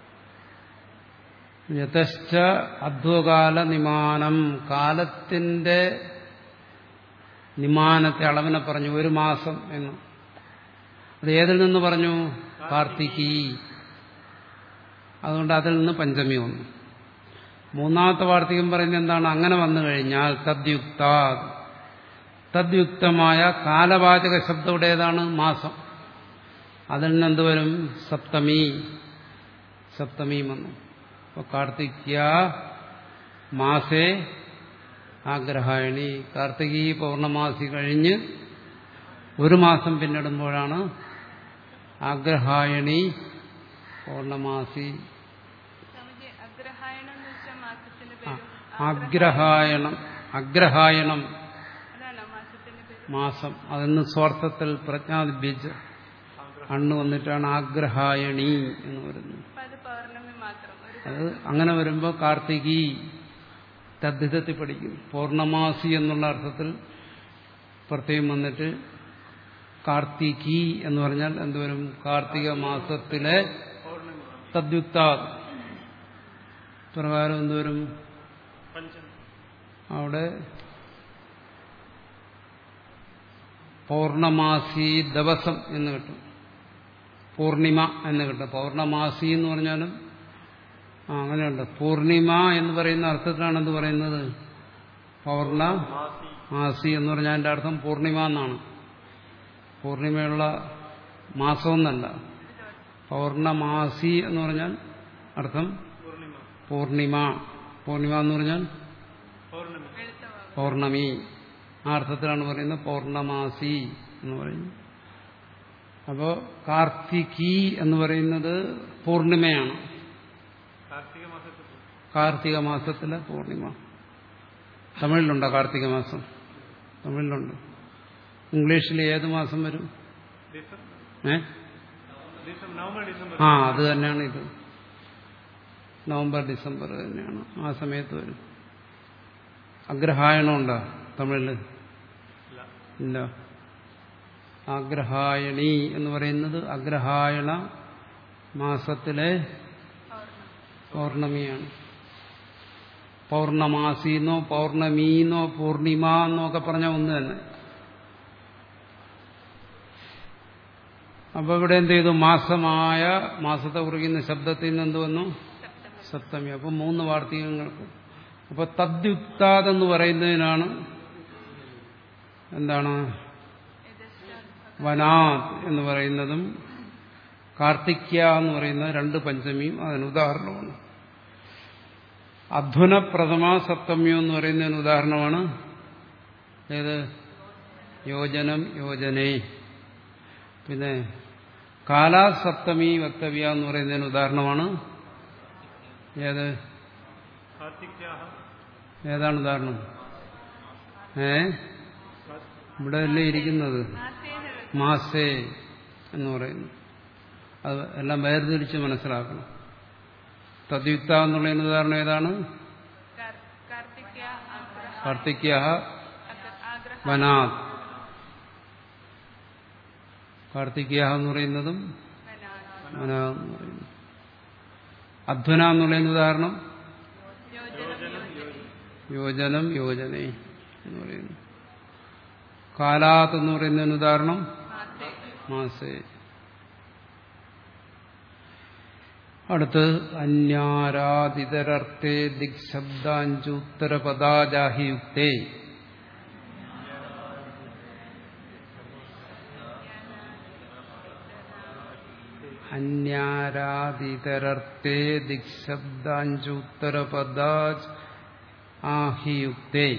യഥശ്ച അധ്വകാല നിമാനം കാലത്തിന്റെ നിമാനത്തെ അളവിനെ പറഞ്ഞു ഒരു മാസം എന്ന് അത് ഏതിൽ നിന്ന് പറഞ്ഞു കാർത്തികി അതുകൊണ്ട് അതിൽ നിന്ന് പഞ്ചമി വന്നു മൂന്നാമത്തെ വാർത്തകം പറയുന്നത് എന്താണ് അങ്ങനെ വന്നു കഴിഞ്ഞാൽ തദ്യുക്ത തദ്യുക്തമായ കാലവാചക ശബ്ദം ഇവിടെ ഏതാണ് മാസം അതിൽ നിന്ന് എന്ത് വരും സപ്തമി സപ്തമി വന്നു അപ്പോൾ കാർത്തിക്യ മാസേ ആഗ്രഹായണി കാർത്തികീ പൗർണമാസി കഴിഞ്ഞ് ഒരു മാസം പിന്നിടുമ്പോഴാണ് ആഗ്രഹായണി പൗർണമാസി സ്വാമിജി അഗ്രഹായണം എന്ന് വെച്ചാൽ മാസത്തിന്റെ ആ, പേരും ആഗ്രഹായണം അഗ്രഹായണം അതാണോ മാസത്തിന്റെ പേര് മാസം അതിന് സ്വാർത്ഥത്തിൽ പ്രജ്ഞാദിബീജ് അണ്ണ് വന്നിട്ടാണ് ആഗ്രഹായണി എന്ന് വരുന്നത് അപ്പൊ അത് പൗർണമി മാത്രം ഒരു അത് അങ്ങനെ വരുമ്പോൾ കാർത്തികി തദ്ധിതത്തിൽ പഠിക്കും പൗർണമാസി എന്നുള്ള അർത്ഥത്തിൽ പ്രത്യേകം വന്നിട്ട് കാർത്തികി എന്ന് പറഞ്ഞാൽ എന്തുവരും കാർത്തിക മാസത്തിലെ പൗർണമി തദ്യുക്ത പ്രകാരം എന്തുവരും പഞ്ചമി അവിടെ പൗർണമാസി ദിവസം എന്ന് കിട്ടും പൂർണിമ എന്ന് കിട്ടും പൗർണമാസി എന്ന് പറഞ്ഞാലും ആ അങ്ങനെയുണ്ട് പൂർണിമ എന്ന് പറയുന്ന അർത്ഥത്തിലാണ് എന്ത് പറയുന്നത് പൗർണ മാസി മാസി എന്ന് പറഞ്ഞാൽ അതിന്റെ അർത്ഥം പൂർണിമ എന്നാണ് പൂർണിമയുള്ള മാസമെന്നല്ല പൗർണമാസി എന്ന് പറഞ്ഞാൽ അർത്ഥം പൂർണിമ പൂർണിമ പൂർണിമ എന്ന് പറഞ്ഞാൽ പൗർണമി വെളുത്ത ഭാഗം പൗർണമി ആ അർത്ഥത്തിലാണ് പറയുന്നത് പൗർണമാസി എന്ന് പറയുന്നത് അപ്പോൾ കാർത്തികി എന്ന് പറയുന്നത് പൂർണിമയാണ് കാർത്തിക മാസത്തിൽ കാർത്തിക മാസത്തിലെ പൂർണിമ തമിഴിലുണ്ടോ കാർത്തിക മാസം തമിഴിലുണ്ട് ഇംഗ്ലീഷിൽ ഏത് മാസം വരും ഡിസംബർ ഏ ഡിസംബർ നവംബർ ഡിസംബർ ആ അത് തന്നെയാണ് ഇത് നവംബർ ഡിസംബർ തന്നെയാണ് ആ സമയത്ത് വരും അഗ്രഹായണം ഉണ്ടോ തമിഴിൽ ഇല്ല ഇല്ല ആഗ്രഹായണി എന്ന് പറയുന്നത് അഗ്രഹായണ മാസത്തിലെ പൗർണമി പൗർണമിയാണ് പൗർണമാസിന്നോ പൗർണമീന്നോ പൂർണിമ എന്നോ ഒക്കെ പറഞ്ഞ ഒന്ന് തന്നെ അപ്പൊ ഇവിടെ എന്ത് ചെയ്തു മാസമായ മാസത്തെ കുറിക്കുന്ന ശബ്ദത്തിൽ നിന്ന് എന്ത് വന്നു സപ്തമി സപ്തമി അപ്പൊ മൂന്ന് വാർത്തകങ്ങൾക്ക് അപ്പൊ തദ്യുക്താതെന്ന് പറയുന്നതിനാണ് എന്താണ് യഥശ്ച വനാത് എന്ന് പറയുന്നതും കാർത്തിക്യ എന്ന് പറയുന്ന രണ്ട് പഞ്ചമിയും അതിന് ഉദാഹരണമാണ് അധ്വന പ്രഥമ സപ്തമ്യം എന്ന് പറയുന്നതിന് ഉദാഹരണമാണ് ഏത് യോജനം യോജനേ പിന്നെ കാലാസപ്തമി വക്തവ്യ എന്ന് പറയുന്നതിന് ഉദാഹരണമാണ് ഏത് കാർത്തിക്യാഹ ഏതാണ് ഉദാഹരണം ഏ ഇവിടെ അല്ലേ ഇരിക്കുന്നത് മാസേന മാസേ എന്ന് പറയുന്നു അത് എല്ലാം വേർതിരിച്ച് മനസ്സിലാക്കണം തദ്യുക്ത എന്നുള്ളതിന് ഉദാഹരണം ഏതാണ് കാർത്തിക്യ ആഗ്രഹ കാർത്തിക്യ ആഗ്രഹ വനാത് കാർത്തിക്യ എന്ന് പറയുന്നതും വനാത് വനാത് എന്ന് പറയുന്നു അധ്വന എന്നുള്ളതിന് ഉദാഹരണം യോജനം യോജനേ എന്ന് പറയുന്നു കാലാത്ത് എന്ന് പറയുന്നതിന് ഉദാഹരണം മാസേ മാസേ അടുത്ത് അന്യാരാതിതരർത്ഥേ ദിക്ശബ്ദാഞ്ചുത്തരപദാജാഹിയുക്തേ അന്യാരാതിതരർത്ഥേ ദിക്ശബ്ദാഞ്ചുത്തരപദാജ് ആഹിയുക്തേ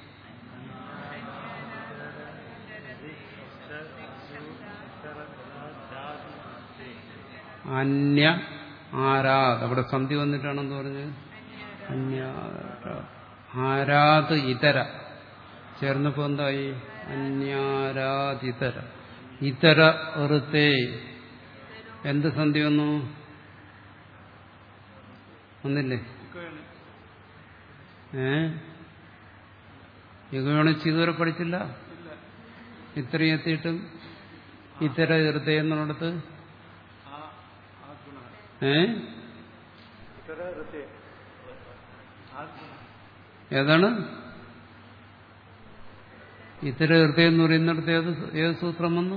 അന്യ ആരാത് അവിടെ സന്ധി വന്നിട്ടാണെന്ന് പറഞ്ഞത് അന്യാരാ ആരാത് ഇതര ചേർന്നപ്പോ എന്തായി അന്യാരാതിതര ഇതര ഋത്തേ എന്ത് സന്ധി വന്നു വന്നില്ലേ ഏ യുഗോണിച്ച് ഇതുവരെ പഠിച്ചില്ല ഇത്രയും എത്തിയിട്ടും ഇത്തര ഹൃദയം എന്നുള്ളിടത്ത് ഏ ഏതാണ് ഇത്തര ഹൃദയം എന്ന് പറയുന്നിടത്ത് ഏത് ഏത് സൂത്രം വന്നു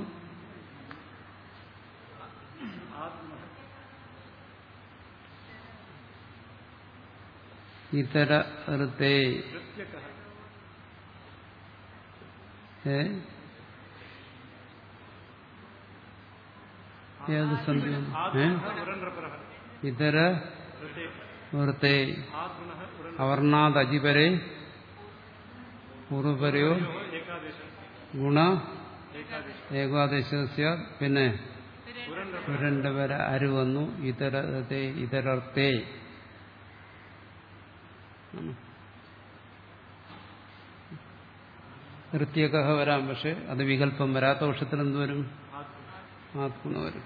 ഇതര ഹൃദേ ഏ ഏത് സന്ധി വന്നു? ഏ ഉരൻറപരഃ ഇതര ഋതേ വൃത്തേ ആത്മനഃ ഉരൻ അവർണാദ് അജിപരെ പൂർവപരയോ ഏകാദേശം ഗുണ ഏകാദേശം ഏകാദശ പിന്നെ ഉരൻറപ രണ്ട് വര അരു വന്നു ഇതരത്തെ ഇതരർത്ഥേ കൃത്യക വരാം പക്ഷെ അത് വികല്പം വരാത്ത വർഷത്തിൽ എന്ത് വരും ആത്മന വരും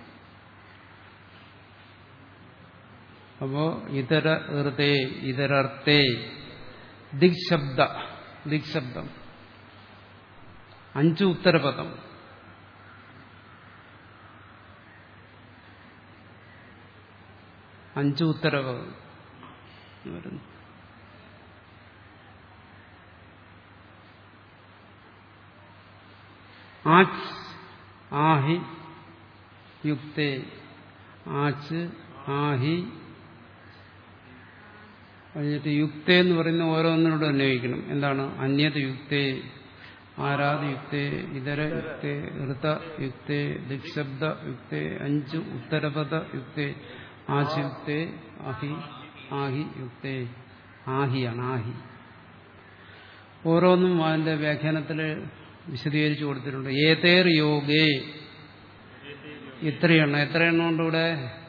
അപ്പോ ഇതര ഹൃദേ ഇതരർത്ഥേ ദിക്ശബ്ദ ദിക്ശബ്ദം അഞ്ച് ഉത്തരപദം അഞ്ച് ഉത്തരപദം വരുന്നു ആച്ച് ആഹി യുക്തേ ആച്ച് ആഹി കഴിഞ്ഞിട്ട് യുക്തേ എന്ന് പറയുന്ന ഓരോന്നിനോട് അന്വയിക്കണം എന്താണ് അന്യത് യുക്തേ ആരാധ യുക്തേ ഇതര യുക്തേ ഋത യുക്തേ ദിക്ശബ്ദ യുക്തേ അഞ്ച് ഉത്തരപദ യുക്തേ ആശ് യുക്തേ ആഹി ആഹി യുക്തേ ആഹിയാണ് ആഹി ഓരോന്നും അതിന്റെ വ്യാഖ്യാനത്തിൽ വിശദീകരിച്ചു കൊടുത്തിട്ടുണ്ട് ഏതേർ യോഗേ ഇത്രയെണ്ണം എത്രയെണ്ണം ഉണ്ട് ഇവിടെ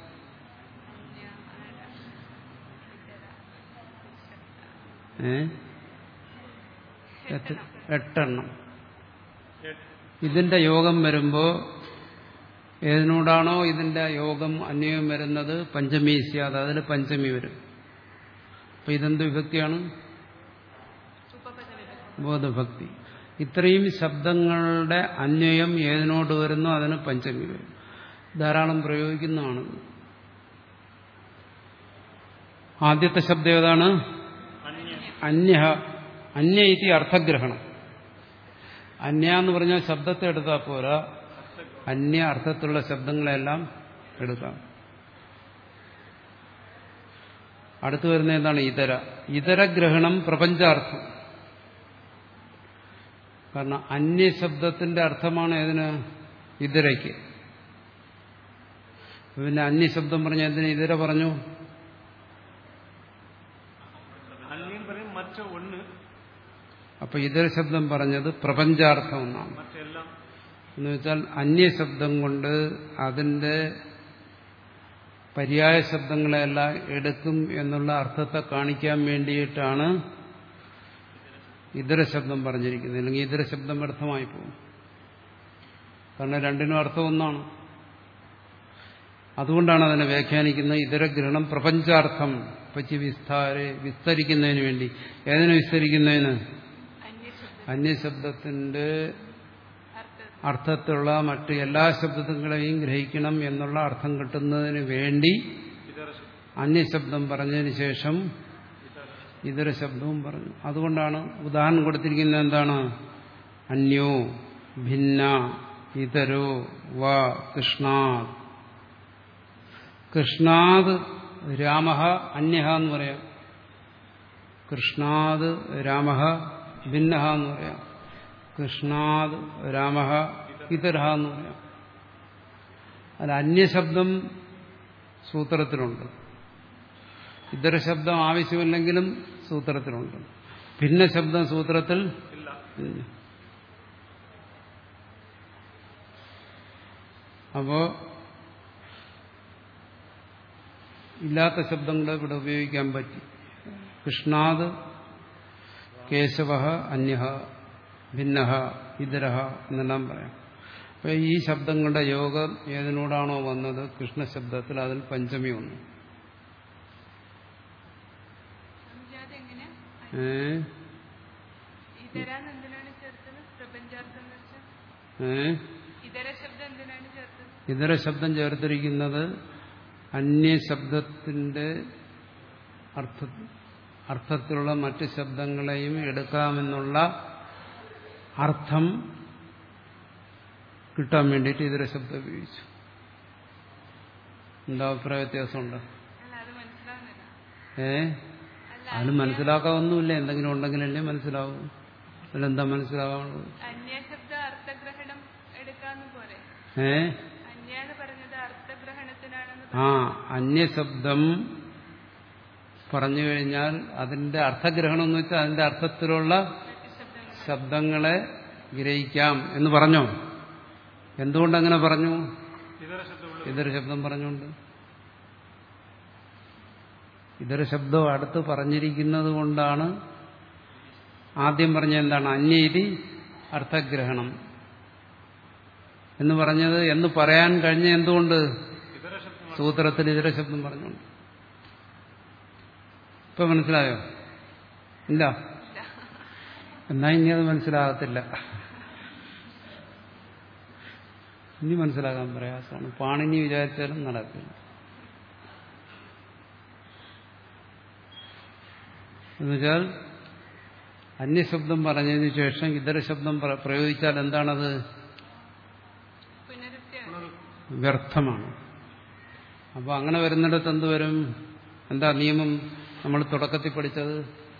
ഏ എത്ര- എട്ടെണ്ണം ഇതിന്റെ യോഗം വരുമ്പോ ഏതിനോടാണോ ഇതിന്റെ യോഗം അന്വയം വരുന്നത് പഞ്ചമി സ്യാദ് അതിൽ പഞ്ചമി വരും അപ്പൊ ഇതെന്ത് വിഭക്തിയാണ് ബോധഭക്തി ഇത്രയും ശബ്ദങ്ങളുടെ അന്വയം ഏതിനോട് വരുന്നു അതിന് പഞ്ചമി വരും ധാരാളം പ്രയോഗിക്കുന്നതാണ് ആദ്യത്തെ ശബ്ദം ഏതാണ് അന്യ അന്യ ഇതി അർത്ഥഗ്രഹണം അന്യ എന്ന് പറഞ്ഞാൽ ശബ്ദത്തെ എടുത്താൽ പോരാ അന്യ അർത്ഥത്തിലുള്ള ശബ്ദങ്ങളെല്ലാം എടുക്കാം അടുത്തു വരുന്ന എന്താണ് ഇതര ഇതരഗ്രഹണം പ്രപഞ്ചാർത്ഥം കാരണം അന്യശബ്ദത്തിന്റെ അർത്ഥമാണ് ഏതിന് ഇതരയ്ക്ക് പിന്നെ അന്യശബ്ദം പറഞ്ഞ എന്തിന് ഇതര പറഞ്ഞു അന്യം പറയും മറ്റു ഒന്ന് അപ്പൊ ഇതര ശബ്ദം പറഞ്ഞത് പ്രപഞ്ചാർത്ഥം എന്നാണ് മറ്റെല്ലാം എന്ന് വെച്ചാൽ അന്യശബ്ദം കൊണ്ട് അതിന്റെ പര്യായ ശബ്ദങ്ങളെല്ലാം എടുക്കും എന്നുള്ള അർത്ഥത്തെ കാണിക്കാൻ വേണ്ടിയിട്ടാണ് ഇതര ശബ്ദം പറഞ്ഞിരിക്കുന്നത് അല്ലെങ്കിൽ ഇതര ശബ്ദം വ്യർത്ഥമായി പോകും കാരണം രണ്ടിനും അർത്ഥം ഒന്നാണ് അതുകൊണ്ടാണ് അതിനെ വ്യാഖ്യാനിക്കുന്നത് ഇതര ഗ്രഹണം പ്രപഞ്ചാർത്ഥം പറ്റി വിസ്താരെ വിസ്തരിക്കുന്നതിന് വേണ്ടി ഏതിനെ വിസ്തരിക്കുന്നതിന് അന്യശബ്ദം അന്യശബ്ദത്തിന്റെ അർത്ഥം അർത്ഥത്തിലുള്ള മറ്റ് എല്ലാ ശബ്ദങ്ങളെയും ഗ്രഹിക്കണം എന്നുള്ള അർത്ഥം കിട്ടുന്നതിന് വേണ്ടി ഇതര ശബ്ദം അന്യശബ്ദം പറഞ്ഞതിന് ശേഷം ഇതര ശബ്ദവും പറഞ്ഞു അതുകൊണ്ടാണ് ഉദാഹരണം കൊടുത്തിരിക്കുന്നത് എന്താണ് അന്യോ ഭിന്ന ഇതരോ വ കൃഷ്ണാത് കൃഷ്ണാത് രാമ അന്യഹ എന്ന് പറയാം കൃഷ്ണാത് രാമ ഭിന്ന എന്ന് പറയാം കൃഷ്ണാത് രാമ ഇതര എന്ന് പറയാം അല്ല അന്യശബ്ദം സൂത്രത്തിലുണ്ട് ഇതര ശബ്ദം ആവശ്യമില്ലെങ്കിലും സൂത്രത്തിലുണ്ട് ഭിന്ന ശബ്ദം സൂത്രത്തിൽ ഇല്ല ഇല്ല. അപ്പോ ഇല്ലാത്ത ശബ്ദങ്ങൾ ഇവിടെ ഉപയോഗിക്കാൻ പറ്റി കൃഷ്ണാത് കേശവ അന്യ ഭിന്ന ഇതര എന്നെല്ലാം പറയാം അപ്പൊ ഈ ശബ്ദങ്ങളുടെ യോഗം ഏതിനോടാണോ വന്നത് കൃഷ്ണശബ്ദത്തിൽ അതിൽ പഞ്ചമി വന്നു സ്വാമിജി അതെങ്ങനെ ഏ ഇതരാന്ന് എന്തിനാണ് ചേർത്തത് പ്രപഞ്ചാർത്ഥം എന്ന് വെച്ചാൽ ഏ ഇതര ശബ്ദം എന്തിനാണ് ചേർത്തത് ഇതര ശബ്ദം ചേർത്തിരിക്കുന്നത് അന്യശബ്ദത്തിന്റെ അർത്ഥ അർത്ഥത്തിലുള്ള മറ്റ് ശബ്ദങ്ങളെയും എടുക്കാമെന്നുള്ള അർത്ഥം കിട്ടാൻ വേണ്ടിയിട്ട് ഇതര ശബ്ദം ഉപയോഗിച്ചു എന്താ അഭിപ്രായ വ്യത്യാസമുണ്ട് അല്ല അത് മനസ്സിലാവുന്നില്ല ഏ അല്ല അതിന് മനസ്സിലാക്കാവൊന്നുമില്ല എന്തെങ്കിലും ഉണ്ടെങ്കിലല്ലേ മനസ്സിലാവും അതിലെന്താ മനസ്സിലാവാനുള്ളത് അന്യശബ്ദ അർത്ഥഗ്രഹണം എടുക്കാന്ന് പോരെ ഏ അന്യാന്ന് പറഞ്ഞത് അർത്ഥഗ്രഹണത്തിനാണെന്ന് ആ അന്യശബ്ദം പറഞ്ഞു കഴിഞ്ഞാൽ അതിന്റെ അർത്ഥഗ്രഹണം എന്ന് വെച്ചാൽ അതിന്റെ അർത്ഥത്തിലുള്ള മറ്റ് ശബ്ദങ്ങൾ ശബ്ദങ്ങളെ ഗ്രഹിക്കാം എന്ന് പറഞ്ഞോ എന്തുകൊണ്ടങ്ങനെ പറഞ്ഞു ഇതര ശബ്ദമുള്ള ഇതര ശബ്ദം പറഞ്ഞുകൊണ്ട് ഇതര ശബ്ദം അടുത്ത് പറഞ്ഞിരിക്കുന്നത് കൊണ്ടാണ് ആദ്യം പറഞ്ഞ എന്താണ് അന്യതി അർത്ഥഗ്രഹണം എന്ന് പറഞ്ഞത് എന്ന് പറയാൻ കഴിഞ്ഞ എന്തുകൊണ്ട് ഇതര ശബ്ദം സൂത്രത്തിൽ ഇതര ശബ്ദം പറഞ്ഞുകൊണ്ട് ഇപ്പൊ മനസ്സിലായോ ഇല്ല എന്നാ ഇനി അത് മനസ്സിലാകത്തില്ല ഇനി മനസ്സിലാകാൻ പ്രയാസമാണ് പാണിനി വിചാരിച്ചാലും നടക്കില്ല എന്നുവെച്ചാൽ അന്യശബ്ദം പറഞ്ഞതിന് ശേഷം ഇതര ശബ്ദം പ്ര- പ്രയോഗിച്ചാൽ എന്താണത് പുനരുക്തിയാണ് വ്യർത്ഥമാണ് അപ്പോൾ അങ്ങനെ വരുന്നിടത്ത് എന്ത് വരും എന്താ നിയമം നമ്മൾ തുടക്കത്തിൽ പഠിച്ചത്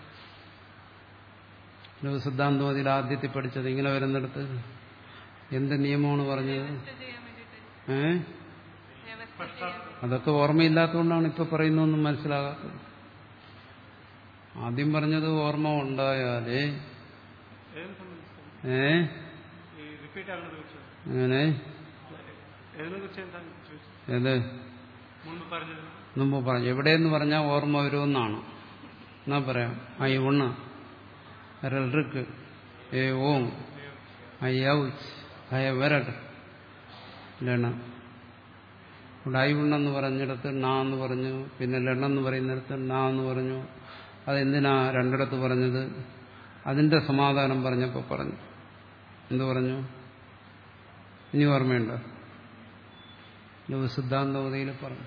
സിദ്ധാന്തമതിൽ ആദ്യത്തിൽ പഠിച്ചത് ഇങ്ങനെ വരുന്നിടത്ത് എന്ത് നിയമമാണ് പറഞ്ഞത് വ്യവസ്ഥ ചെയ്യാൻ വേണ്ടിയിട്ട് ഏ വ്യവസ്ഥ ചെയ്യാൻ അതൊക്കെ ഓർമ്മയില്ലാത്തതുകൊണ്ടാണ് ഇപ്പൊ പറയുന്നൊന്നും മനസ്സിലാകാത്തത് ആദ്യം പറഞ്ഞത് ഓർമ്മ ഉണ്ടായാലേ ഏതിനെ സംബന്ധിച്ച് ഏ ഈ റിപ്പീറ്റ് ആകുന്നത് കുറിച്ച് അങ്ങനെ ഏതിനെ കുറിച്ച് എന്താണ് ചോദിച്ചത് ഏത് മുൻപ് പറഞ്ഞത് മുമ്പ് പറഞ്ഞു എവിടെയെന്ന് പറഞ്ഞാൽ ഓർമ്മ വരുമെന്നാണ് എന്നാ പറയാം ഐ ഉണ്ണ രൽക്ക് ഏ ഓം ഐ ഔച്ച് ഐ വരട് ലണ ഇവിടെ ഐ ഉണ്ണെന്ന് പറഞ്ഞിടത്ത് നാ എന്ന് പറഞ്ഞു പിന്നെ ലണ്ണെന്ന് പറയുന്നിടത്ത് നാ എന്ന് പറഞ്ഞു അതെന്തിനാ രണ്ടിടത്ത് പറഞ്ഞത് അതിന്റെ സമാധാനം പറഞ്ഞപ്പോൾ പറഞ്ഞു എന്ത് പറഞ്ഞു ഇനി ഓർമ്മയുണ്ടോ ലഘു സിദ്ധാന്തവതിയിൽ പറഞ്ഞു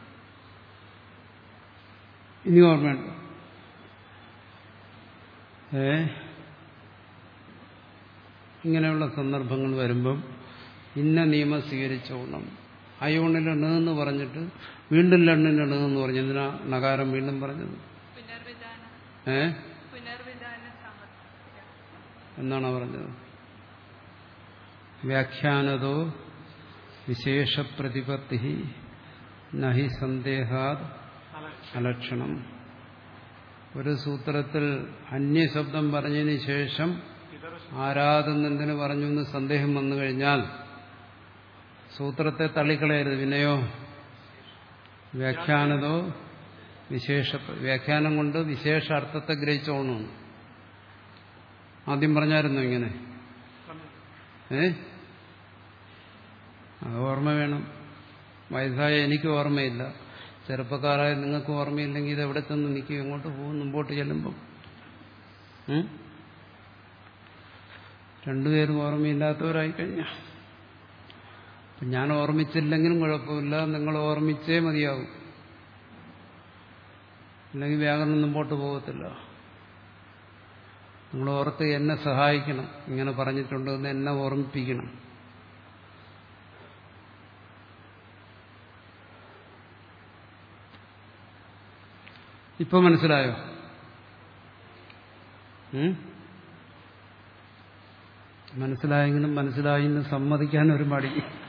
ഇനി ഓർമ്മയുണ്ടോ ഏ ഇങ്ങനെയുള്ള സന്ദർഭങ്ങൾ വരുമ്പം ഇന്ന നിയമം സ്വീകരിച്ചോണം അയോണിൽ എണ്ണെന്ന് പറഞ്ഞിട്ട് വീണ്ടും ലണ്ണിൽ എണ്ണെന്ന് പറഞ്ഞു എന്തിനാ നകാരം വീണ്ടും പറഞ്ഞത് പുനർവിധാന ഏ പുനർവിധാന സാമർത്ഥ്യം എന്നാണ് പറഞ്ഞത് വ്യാഖ്യാനതോ വിശേഷപ്രതിപത്തി നഹി സന്ദേഹാത് അലക്ഷണം ഒരു സൂത്രത്തിൽ അന്യശബ്ദം പറഞ്ഞതിന് ശേഷം ഇതര ആരാധനെന്തിന് പറഞ്ഞു എന്ന് സന്ദേഹം വന്നു കഴിഞ്ഞാൽ സൂത്രത്തെ തള്ളിക്കളയരുത് പിന്നെയോ വ്യാഖ്യാനതോ വിശേഷ വ്യാഖ്യാനം കൊണ്ട് വിശേഷ അർത്ഥത്തെ ഗ്രഹിച്ചോണം ആദ്യം പറഞ്ഞായിരുന്നു ഇങ്ങനെ ഏ അത് ഓർമ്മ വേണം വയസ്സായ എനിക്ക് ഓർമ്മയില്ല ചെറുപ്പക്കാരായ നിങ്ങൾക്ക് ഓർമ്മയില്ലെങ്കിൽ ഇത് എവിടെ ചെന്ന് നിൽക്കും എങ്ങോട്ട് പോകും മുമ്പോട്ട് ചെല്ലുമ്പം ഉം? രണ്ടുപേരും ഓർമ്മയില്ലാത്തവരായി കഴിഞ്ഞാൽ അപ്പം ഞാൻ ഓർമ്മിച്ചില്ലെങ്കിലും കുഴപ്പമില്ല നിങ്ങൾ ഓർമ്മിച്ചേ മതിയാവും അല്ലെങ്കിൽ വ്യാകരണം മുമ്പോട്ട് പോകത്തില്ല നിങ്ങൾ ഓർത്ത് എന്നെ സഹായിക്കണം ഇങ്ങനെ പറഞ്ഞിട്ടുണ്ടെന്ന് എന്നെ ഓർമ്മിപ്പിക്കണം ഇപ്പൊ മനസ്സിലായോ ഉം? മനസ്സിലായെങ്കിലും മനസ്സിലായി എന്ന് സമ്മതിക്കാൻ ഒരു മടി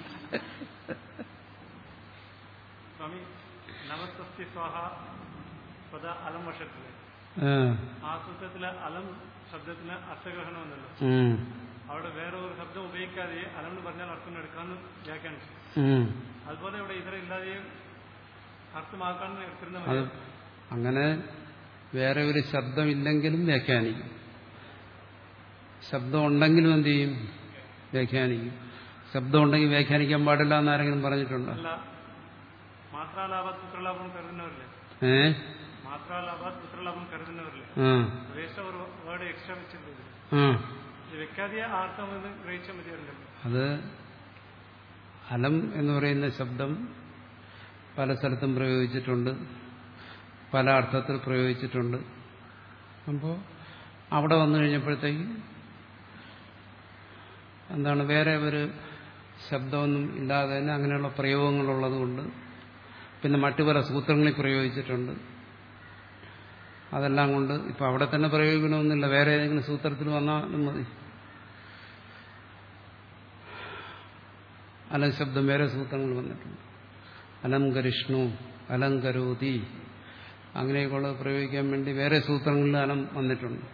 സ്വാമി നമസ്തസ്തി സ്വാഹ പദ അലം വർഷത്തില് ആ, ആ സൂത്രത്തിലെ അലം ശബ്ദത്തിന് അർത്ഥഗ്രഹണം എന്നല്ലോ ഉം, അവിടെ വേറെ ഒരു ശബ്ദം ഉപയോഗിക്കാതെ അലം എന്ന് പറഞ്ഞാൽ അർത്ഥം എടുക്കാമെന്ന് വ്യാഖ്യാനിച്ചു ഉം. അതുപോലെ ഇവിടെ ഇതര ഇല്ലാതെയും അർത്ഥമാക്കാമെന്ന് എടുത്തിരുന്ന അത് അങ്ങനെ വേറെ ഒരു ശബ്ദമില്ലെങ്കിലും വ്യാഖ്യാനിക്കും ശബ്ദം ഉണ്ടെങ്കിലും എന്ത് ചെയ്യും വ്യാഖ്യാനിക്കും ശബ്ദം ഉണ്ടെങ്കിൽ വ്യാഖ്യാനിക്കാൻ പാടില്ല എന്ന് ആരെങ്കിലും പറഞ്ഞിട്ടുണ്ടോ അല്ല മാത്രാലാഭാത് പുത്രലാഭം കരുതുന്നവരില്ലേ ഏ മാത്രാലാഭാത് പുത്രലാഭം കരുതുന്നവരില്ലേ ആ വേസ്റ്റ് ഒരു വേർഡ് എക്സ്ട്രാ വെച്ചിട്ടുണ്ട് ആ ഇത് വെക്കാതെ ആ അർത്ഥം എന്ന് ഗ്രഹിച്ചാൽ മതിയല്ലോ അത് അലം എന്ന് പറയുന്ന ശബ്ദം പല സ്ഥലത്തും പ്രയോഗിച്ചിട്ടുണ്ട് പല അർത്ഥത്തിൽ പ്രയോഗിച്ചിട്ടുണ്ട് അപ്പോൾ അവിടെ വന്നു കഴിഞ്ഞപ്പോഴത്തേക്ക് എന്താണ് വേറെ ഒരു ശബ്ദമൊന്നും ഇല്ലാതെ തന്നെ അങ്ങനെയുള്ള പ്രയോഗങ്ങളുള്ളതുകൊണ്ട് പിന്നെ മറ്റു പല സൂത്രങ്ങളിൽ പ്രയോഗിച്ചിട്ടുണ്ട് അതെല്ലാം കൊണ്ട് ഇപ്പം അവിടെ തന്നെ പ്രയോഗിക്കണമെന്നില്ല വേറെ ഏതെങ്കിലും സൂത്രത്തിൽ വന്നാലും മതി അലം ശബ്ദം വേറെ സൂത്രങ്ങൾ വന്നിട്ടുണ്ട് അലം കരിഷ്ണു അലം കരോതി അങ്ങനെയൊക്കെയുള്ളത് പ്രയോഗിക്കാൻ വേണ്ടി വേറെ സൂത്രങ്ങളിൽ അലം വന്നിട്ടുണ്ട്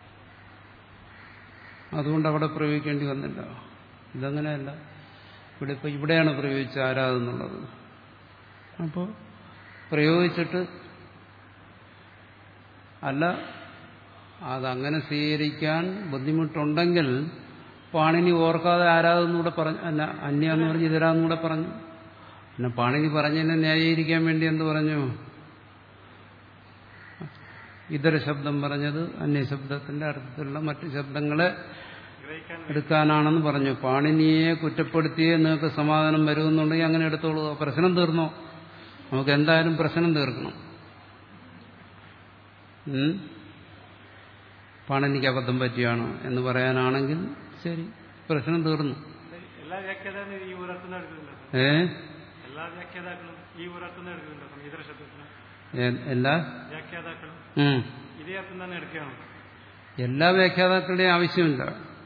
അതുകൊണ്ട് അവിടെ പ്രയോഗിക്കേണ്ടി വന്നില്ല ഇതങ്ങനെയല്ല ഇവിടെ ഇപ്പം ഇവിടെയാണ് പ്രയോഗിച്ച ആരാതെന്നുള്ളത് അപ്പോൾ പ്രയോഗിച്ചിട്ട് അല്ല അതങ്ങനെ സ്വീകരിക്കാൻ ബുദ്ധിമുട്ടുണ്ടെങ്കിൽ പാണിനി ഓർക്കാതെ ആരാതെന്നൂടെ പറഞ്ഞു അല്ല അന്യ എന്ന് പറഞ്ഞ് ഇതരാന്നൂടെ പറഞ്ഞു പിന്നെ പാണിനി പറഞ്ഞതിനെ ന്യായീകരിക്കാൻ വേണ്ടി എന്ത് പറഞ്ഞു ഇതര ശബ്ദം പറഞ്ഞത് അന്യശബ്ദത്തിന്റെ അർത്ഥത്തിലുള്ള മറ്റു ശബ്ദങ്ങളെ ഗ്രഹിക്കാൻ എടുക്കാനാണെന്ന് പറഞ്ഞു പാണിനിയെ കുറ്റപ്പെടുത്തിയേ നിങ്ങൾക്ക് സമാധാനം വരുമെന്നുണ്ടെങ്കിൽ അങ്ങനെ എടുത്തോളൂ പ്രശ്നം തീർന്നോ നമുക്ക് എന്തായാലും പ്രശ്നം തീർക്കണം ഉം? പാണിനിക്ക് അബദ്ധം പറ്റിയാണ് എന്ന് പറയാനാണെങ്കിൽ ശരി പ്രശ്നം തീർന്നു എല്ലാ വ്യാഖ്യാതാക്കളും ഈ ഒരർത്ഥം എടുക്കുന്നുണ്ടോ ഏ എല്ലാ വ്യാഖ്യാതാക്കളും ഈ ഒരർത്ഥം എടുക്കുന്നുണ്ടോ ഇതര ശബ്ദത്തിന് എ- എല്ലാ വ്യാഖ്യാതാക്കളും ഉം. ഇതേ അർത്ഥം തന്നെ എടുക്കുകയാണ് എല്ലാ വ്യാഖ്യാതാക്കളുടെയും ആവശ്യമില്ല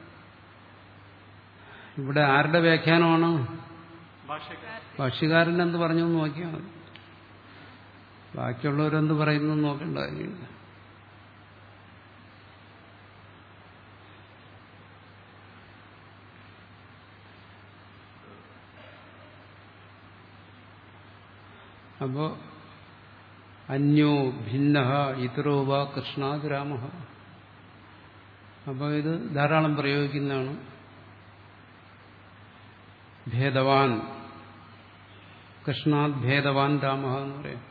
ഇവിടെ ആരുടെ വ്യാഖ്യാനമാണ് ഭാഷയ്ക്ക് ഭാഷ്യകാരൻ എന്ത് പറഞ്ഞു എന്ന് നോക്കിയാൽ മതി ബാക്കിയുള്ളവരെന്ത് പറയുന്നു എന്ന് നോക്കേണ്ട കാര്യമില്ല അപ്പോ അന്യോ ഭിന്ന ഇതരോ വാ കൃഷ്ണാത് രാമ അപ്പോൾ ഇത് ധാരാളം പ്രയോഗിക്കുന്നതാണ് ഭേദവാൻ കൃഷ്ണാത് ഭേദവാൻ രാമ എന്ന് പറയാം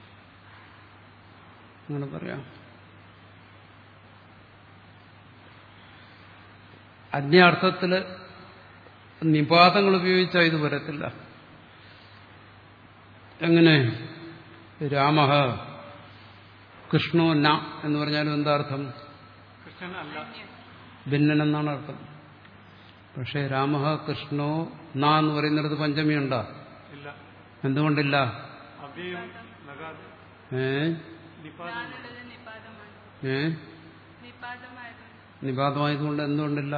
അങ്ങനെ പറയാം അന്യാർത്ഥത്തില് നിപാതങ്ങൾ ഉപയോഗിച്ചാൽ ഇത് വരത്തില്ല എങ്ങനെ രാമ കൃഷ്ണോ ന എന്ന് പറഞ്ഞാലും എന്താ അർത്ഥം കൃഷ്ണൻ അല്ല ഭിന്നൻ എന്നാണ് അർത്ഥം പക്ഷേ രാമ കൃഷ്ണോ ന എന്ന് പറയുന്നിടത്ത് പഞ്ചമി ഉണ്ടോ ഇല്ല എന്തുകൊണ്ടില്ല അവ്യയം നഗാത് ഏ നിപാതം എന്നുള്ളത് നിപാതമാണ് ഏ നിപാതമായതുകൊണ്ട് നിപാതമായതുകൊണ്ട് എന്തുകൊണ്ടില്ല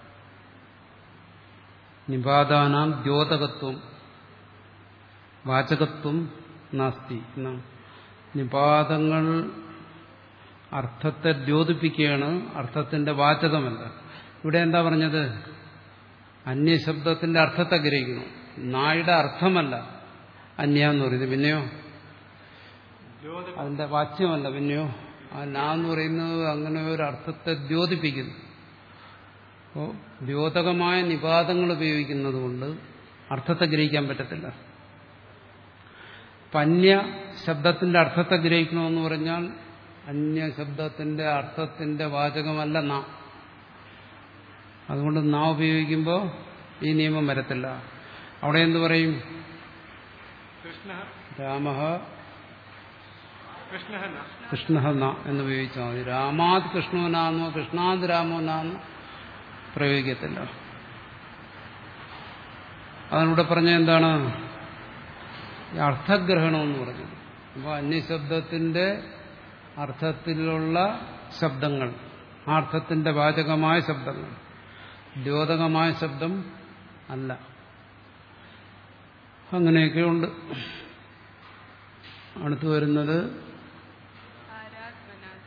നിപാതാനാം ദ്യോതകത്വം വാചകത്വം നാസ്തി എന്നാണ് നിപാതങ്ങൾ അർത്ഥത്തെ ദ്യോതിപ്പിക്കുകയാണ് അർത്ഥത്തിന്റെ വാചകമല്ല ഇവിടെ എന്താ പറഞ്ഞത് അന്യശബ്ദത്തിന്റെ അർത്ഥത്തെ ഗ്രഹിക്കണം നായുടെ അർത്ഥമല്ല അന്യ എന്ന് പറയുന്നത് പിന്നെയോ ദ്യോതക അതിന്റെ വാച്യമല്ല പിന്നെയോ ആ നാ എന്ന് പറയുന്നത് അങ്ങനെ ഒരു അർത്ഥത്തെ ദ്യോതിപ്പിക്കുന്നു അപ്പോൾ ദ്യോതകമായ നിപാതങ്ങൾ ഉപയോഗിക്കുന്നത് കൊണ്ട് അർത്ഥത്തെ ഗ്രഹിക്കാൻ പറ്റത്തില്ല അപ്പം അന്യ ശബ്ദത്തിന്റെ അർത്ഥത്തെ ഗ്രഹിക്കണമെന്ന് പറഞ്ഞാൽ അന്യ ശബ്ദത്തിന്റെ അർത്ഥത്തിന്റെ വാചകമല്ല നാ അതുകൊണ്ട് നാ ഉപയോഗിക്കുമ്പോൾ ഈ നിയമം വരത്തില്ല അവിടെ എന്ത് പറയും കൃഷ്ണ രാമ കൃഷ്ണ ന കൃഷ്ണ ന എന്ന് ഉപയോഗിച്ചാൽ മതി രാമാത് കൃഷ്ണവനാന്നോ കൃഷ്ണാത് രാമോനാന്നോ പ്രയോഗിക്കത്തില്ല അതിലൂടെ പറഞ്ഞ എന്താണ് ഈ അർത്ഥഗ്രഹണം എന്ന് പറഞ്ഞത് അപ്പോൾ അന്യശബ്ദത്തിന്റെ അർത്ഥത്തിലുള്ള ശബ്ദങ്ങൾ ആ അർത്ഥത്തിന്റെ വാചകമായ ശബ്ദങ്ങൾ ദ്യോതകമായ ശബ്ദം അല്ല അങ്ങനെയൊക്കെ ഉണ്ട് അടുത്തു വരുന്നത് ആരാത് വനാത്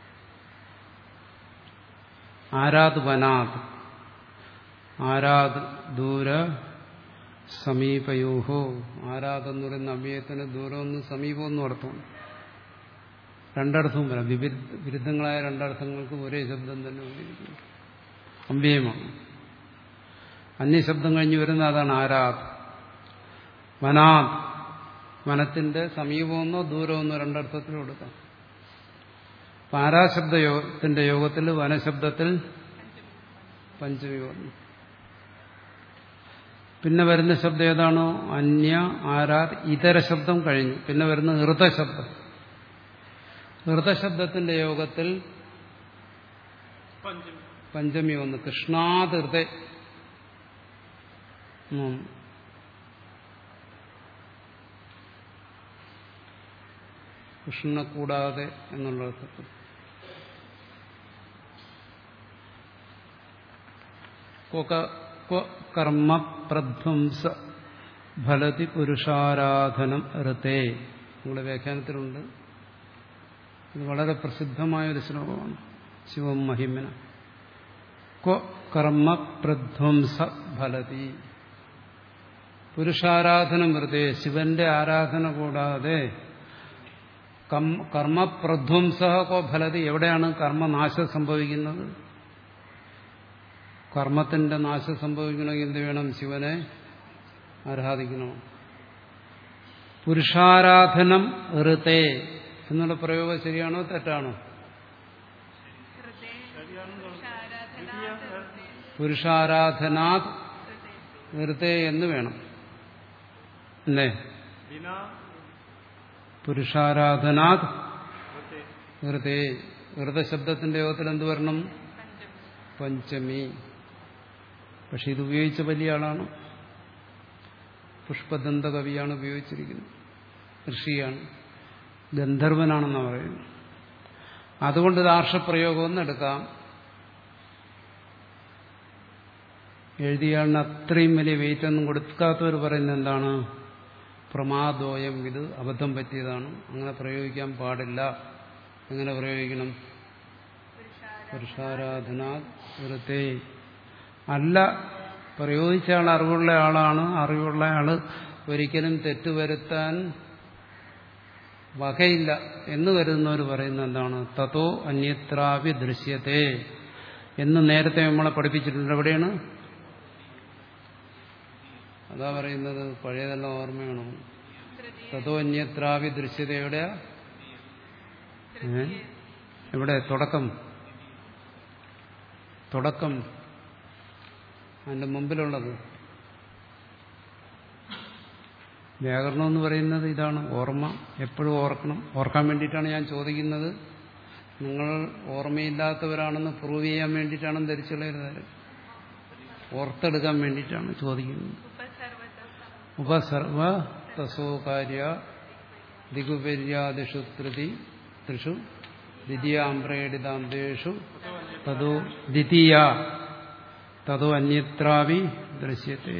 ആരാത് വനാത് ആരാത് ദൂര സമീപയോഹോ ആരാത് എന്ന് പറയുന്ന അവ്യയത്തിന് ദൂരമൊന്നും സമീപമൊന്നും അർത്ഥമുണ്ട് രണ്ടർത്ഥവും വരാം വിപരീ വിരുദ്ധങ്ങളായ രണ്ടർത്ഥങ്ങൾക്ക് ഒരേ ശബ്ദം തന്നെ ഉപയോഗിക്കുന്നു അമ്പ്യയമാണ് അന്യശബ്ദം കഴിഞ്ഞ് വരുന്ന അതാണ് ആരാത് വനാത് വനത്തിന്റെ സമീപമെന്നോ ദൂരമെന്നോ രണ്ടർത്ഥത്തിലും എടുക്കാം അപ്പൊ ആരാശബ്ദ യോഗത്തിന്റെ യോഗത്തിൽ വനശബ്ദത്തിൽ പഞ്ചമി വന്നു പിന്നെ വരുന്ന ശബ്ദം ഏതാണോ അന്യ ആരാത് ഇതര ശബ്ദം കഴിഞ്ഞു പിന്നെ വരുന്ന ഹൃദശബ്ദം ഹൃദശബ്ദത്തിന്റെ യോഗത്തിൽ പഞ്ചമി പഞ്ചമി വന്നു കൃഷ്ണാത് ഹൃദയ ഉം. കൃഷ്ണനെ കൂടാതെ എന്നുള്ള അർത്ഥത്തിൽ കൊക- ക്വ കർമ്മ പ്രധ്വംസ ഫലതി പുരുഷാരാധനം ഋതേ നിങ്ങളുടെ വ്യാഖ്യാനത്തിലുണ്ട് ഇത് വളരെ പ്രസിദ്ധമായ ഒരു ശ്ലോകമാണ് ശിവം മഹിമന ക്വ കർമ്മ പ്രധ്വംസ ഫലതി പുരുഷാരാധന വെറുതെ ശിവന്റെ ആരാധന കൂടാതെ കം- കർമ്മപ്രധ്വംസ കോ ഫലതി എവിടെയാണ് കർമ്മനാശം സംഭവിക്കുന്നത് കർമ്മത്തിന്റെ നാശം സംഭവിക്കണമെങ്കിൽ എന്ത് വേണം ശിവനെ ആരാധിക്കണം പുരുഷാരാധനം ഋതേ എന്നുള്ള പ്രയോഗം ശരിയാണോ തെറ്റാണോ ഹൃദയ ആരാധനാത് ഹൃദയ പുരുഷാരാധനാത് ഹൃദയ ഋതേ എന്ന് വേണം അല്ലേ ദിന പുരുഷാരാധനാത് വത്തെ ഋതേ ഋതശബ്ദത്തിന്റെ യോഗത്തിൽ എന്ത് വരണം പഞ്ചമി പഞ്ചമി പക്ഷെ ഇത് ഉപയോഗിച്ച വലിയ ആളാണ് പുഷ്പദന്ത കവിയാണ് ഉപയോഗിച്ചിരിക്കുന്നത് ഋഷിയാണ് ഗന്ധർവനാണെന്നാണ് പറയുന്നത് അതുകൊണ്ട് ഇത് ആർഷപ്രയോഗമെന്ന് എടുക്കാം എഴുതിയാളിന് അത്രയും വലിയ വെയിറ്റ് ഒന്നും കൊടുക്കാത്തവർ പറയുന്നത് എന്താണ് പ്രമാദോയം ഇത് അബദ്ധം പറ്റിയതാണ് അങ്ങനെ പ്രയോഗിക്കാൻ പാടില്ല എങ്ങനെ പ്രയോഗിക്കണം പുരുഷാരാധന വൃത്തേ അല്ല പ്രയോഗിച്ച ആൾ അറിവുള്ള ആളാണ് അറിവുള്ള ആള് ഒരിക്കലും തെറ്റുവരുത്താൻ വകയില്ല എന്ന് കരുതുന്നവർ പറയുന്നത് എന്താണ് തതോ അന്യത്രാവി ദൃശ്യത്തെ എന്ന് നേരത്തെ നമ്മളെ പഠിപ്പിച്ചിട്ടുണ്ട് എവിടെയാണ് അതാ പറയുന്നത് പഴയതെല്ലാം ഓർമ്മയാണോ തതോ അന്യത്രാവി ദൃശ്യത എവിടെയാ ഏ? എവിടെ തുടക്കം തുടക്കം അതിന്റെ മുമ്പിലുള്ളത് വ്യാകരണം എന്ന് പറയുന്നത് ഇതാണ് ഓർമ്മ എപ്പോഴും ഓർക്കണം ഓർക്കാൻ വേണ്ടിയിട്ടാണ് ഞാൻ ചോദിക്കുന്നത് നിങ്ങൾ ഓർമ്മയില്ലാത്തവരാണെന്ന് പ്രൂവ് ചെയ്യാൻ വേണ്ടിയിട്ടാണ് ധരിച്ചുള്ളരുത് ഓർത്തെടുക്കാൻ വേണ്ടിയിട്ടാണ് ചോദിക്കുന്നത് ഉപസർവത ഉപസർവ തസോ കാര്യ ദിഗുപര്യാദിഷു തൃതി ത്രിഷു ദ്വിതീയാമ്പ്രേഡിതാന്തേഷു തതോ ദ്വിതീയ തതോ അന്യത്രാവി ദൃശ്യത്തെ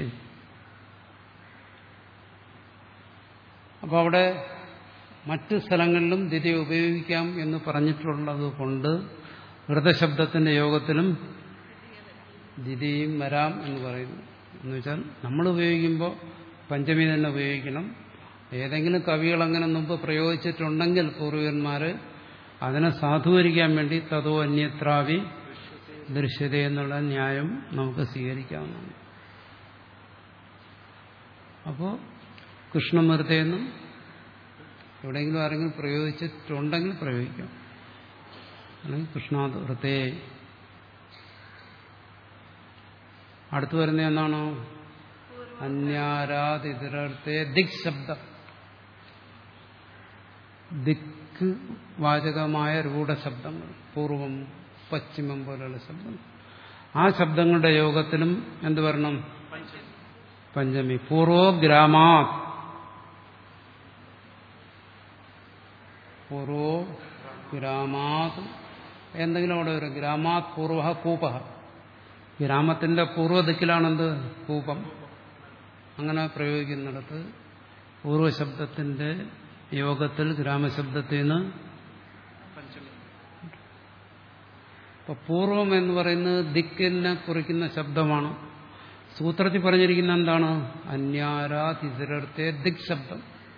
അപ്പോൾ അവിടെ മറ്റു സ്ഥലങ്ങളിലും ദ്വിതീയ ഉപയോഗിക്കാം എന്ന് പറഞ്ഞിട്ടുള്ളത് കൊണ്ട് ഹൃദശബ്ദത്തിന്റെ യോഗത്തിലും ദ്വിതീയം വരാം എന്ന് പറയുന്നു എന്ന് വെച്ചാൽ നമ്മൾ ഉപയോഗിക്കുമ്പോൾ പഞ്ചമി തന്നെ ഉപയോഗിക്കണം ഏതെങ്കിലും കവികൾ അങ്ങനെ മുമ്പ് പ്രയോഗിച്ചിട്ടുണ്ടെങ്കിൽ പൂർവികന്മാർ അതിനെ സാധൂകരിക്കാൻ വേണ്ടി തതോ അന്യത്രാവി ദൃശ്യത എന്നുള്ള ന്യായം നമുക്ക് സ്വീകരിക്കാവുന്നതാണ് അപ്പോൾ കൃഷ്ണമൃതയെന്നും എവിടെയെങ്കിലും ആരെങ്കിലും പ്രയോഗിച്ചിട്ടുണ്ടെങ്കിൽ പ്രയോഗിക്കാം അല്ലെങ്കിൽ കൃഷ്ണാത് വൃത്തേ അടുത്തു വരുന്ന എന്താണോ അന്യാരാതിരത്തെ ദിക് ശബ്ദം ദിക്ക് വാചകമായ രൂഢശബ്ദങ്ങൾ പൂർവം പശ്ചിമം പോലെയുള്ള ശബ്ദം ആ ശബ്ദങ്ങളുടെ യോഗത്തിലും എന്ത് വരണം പഞ്ചമി പൂർവോ ഗ്രാമാ പൂർവോ ഗ്രാമാത് എന്തെങ്കിലും അവിടെ വരും ഗ്രാമാത് പൂർവ കൂപ ഗ്രാമത്തിന്റെ പൂർവ്വദിക്കിലാണെന്ത് കൂപം അങ്ങനെ പ്രയോഗിക്കുന്നിടത്ത് പൂർവശബ്ദത്തിന്റെ യോഗത്തിൽ ഗ്രാമശബ്ദത്തിൽ നിന്ന് ഇപ്പൊ പൂർവം എന്ന് പറയുന്നത് ദിക്കിനെ കുറിക്കുന്ന ശബ്ദമാണ് സൂത്രത്തിൽ പറഞ്ഞിരിക്കുന്ന എന്താണ് അന്യാരാതിരത്തെ ദിക് ശബ്ദം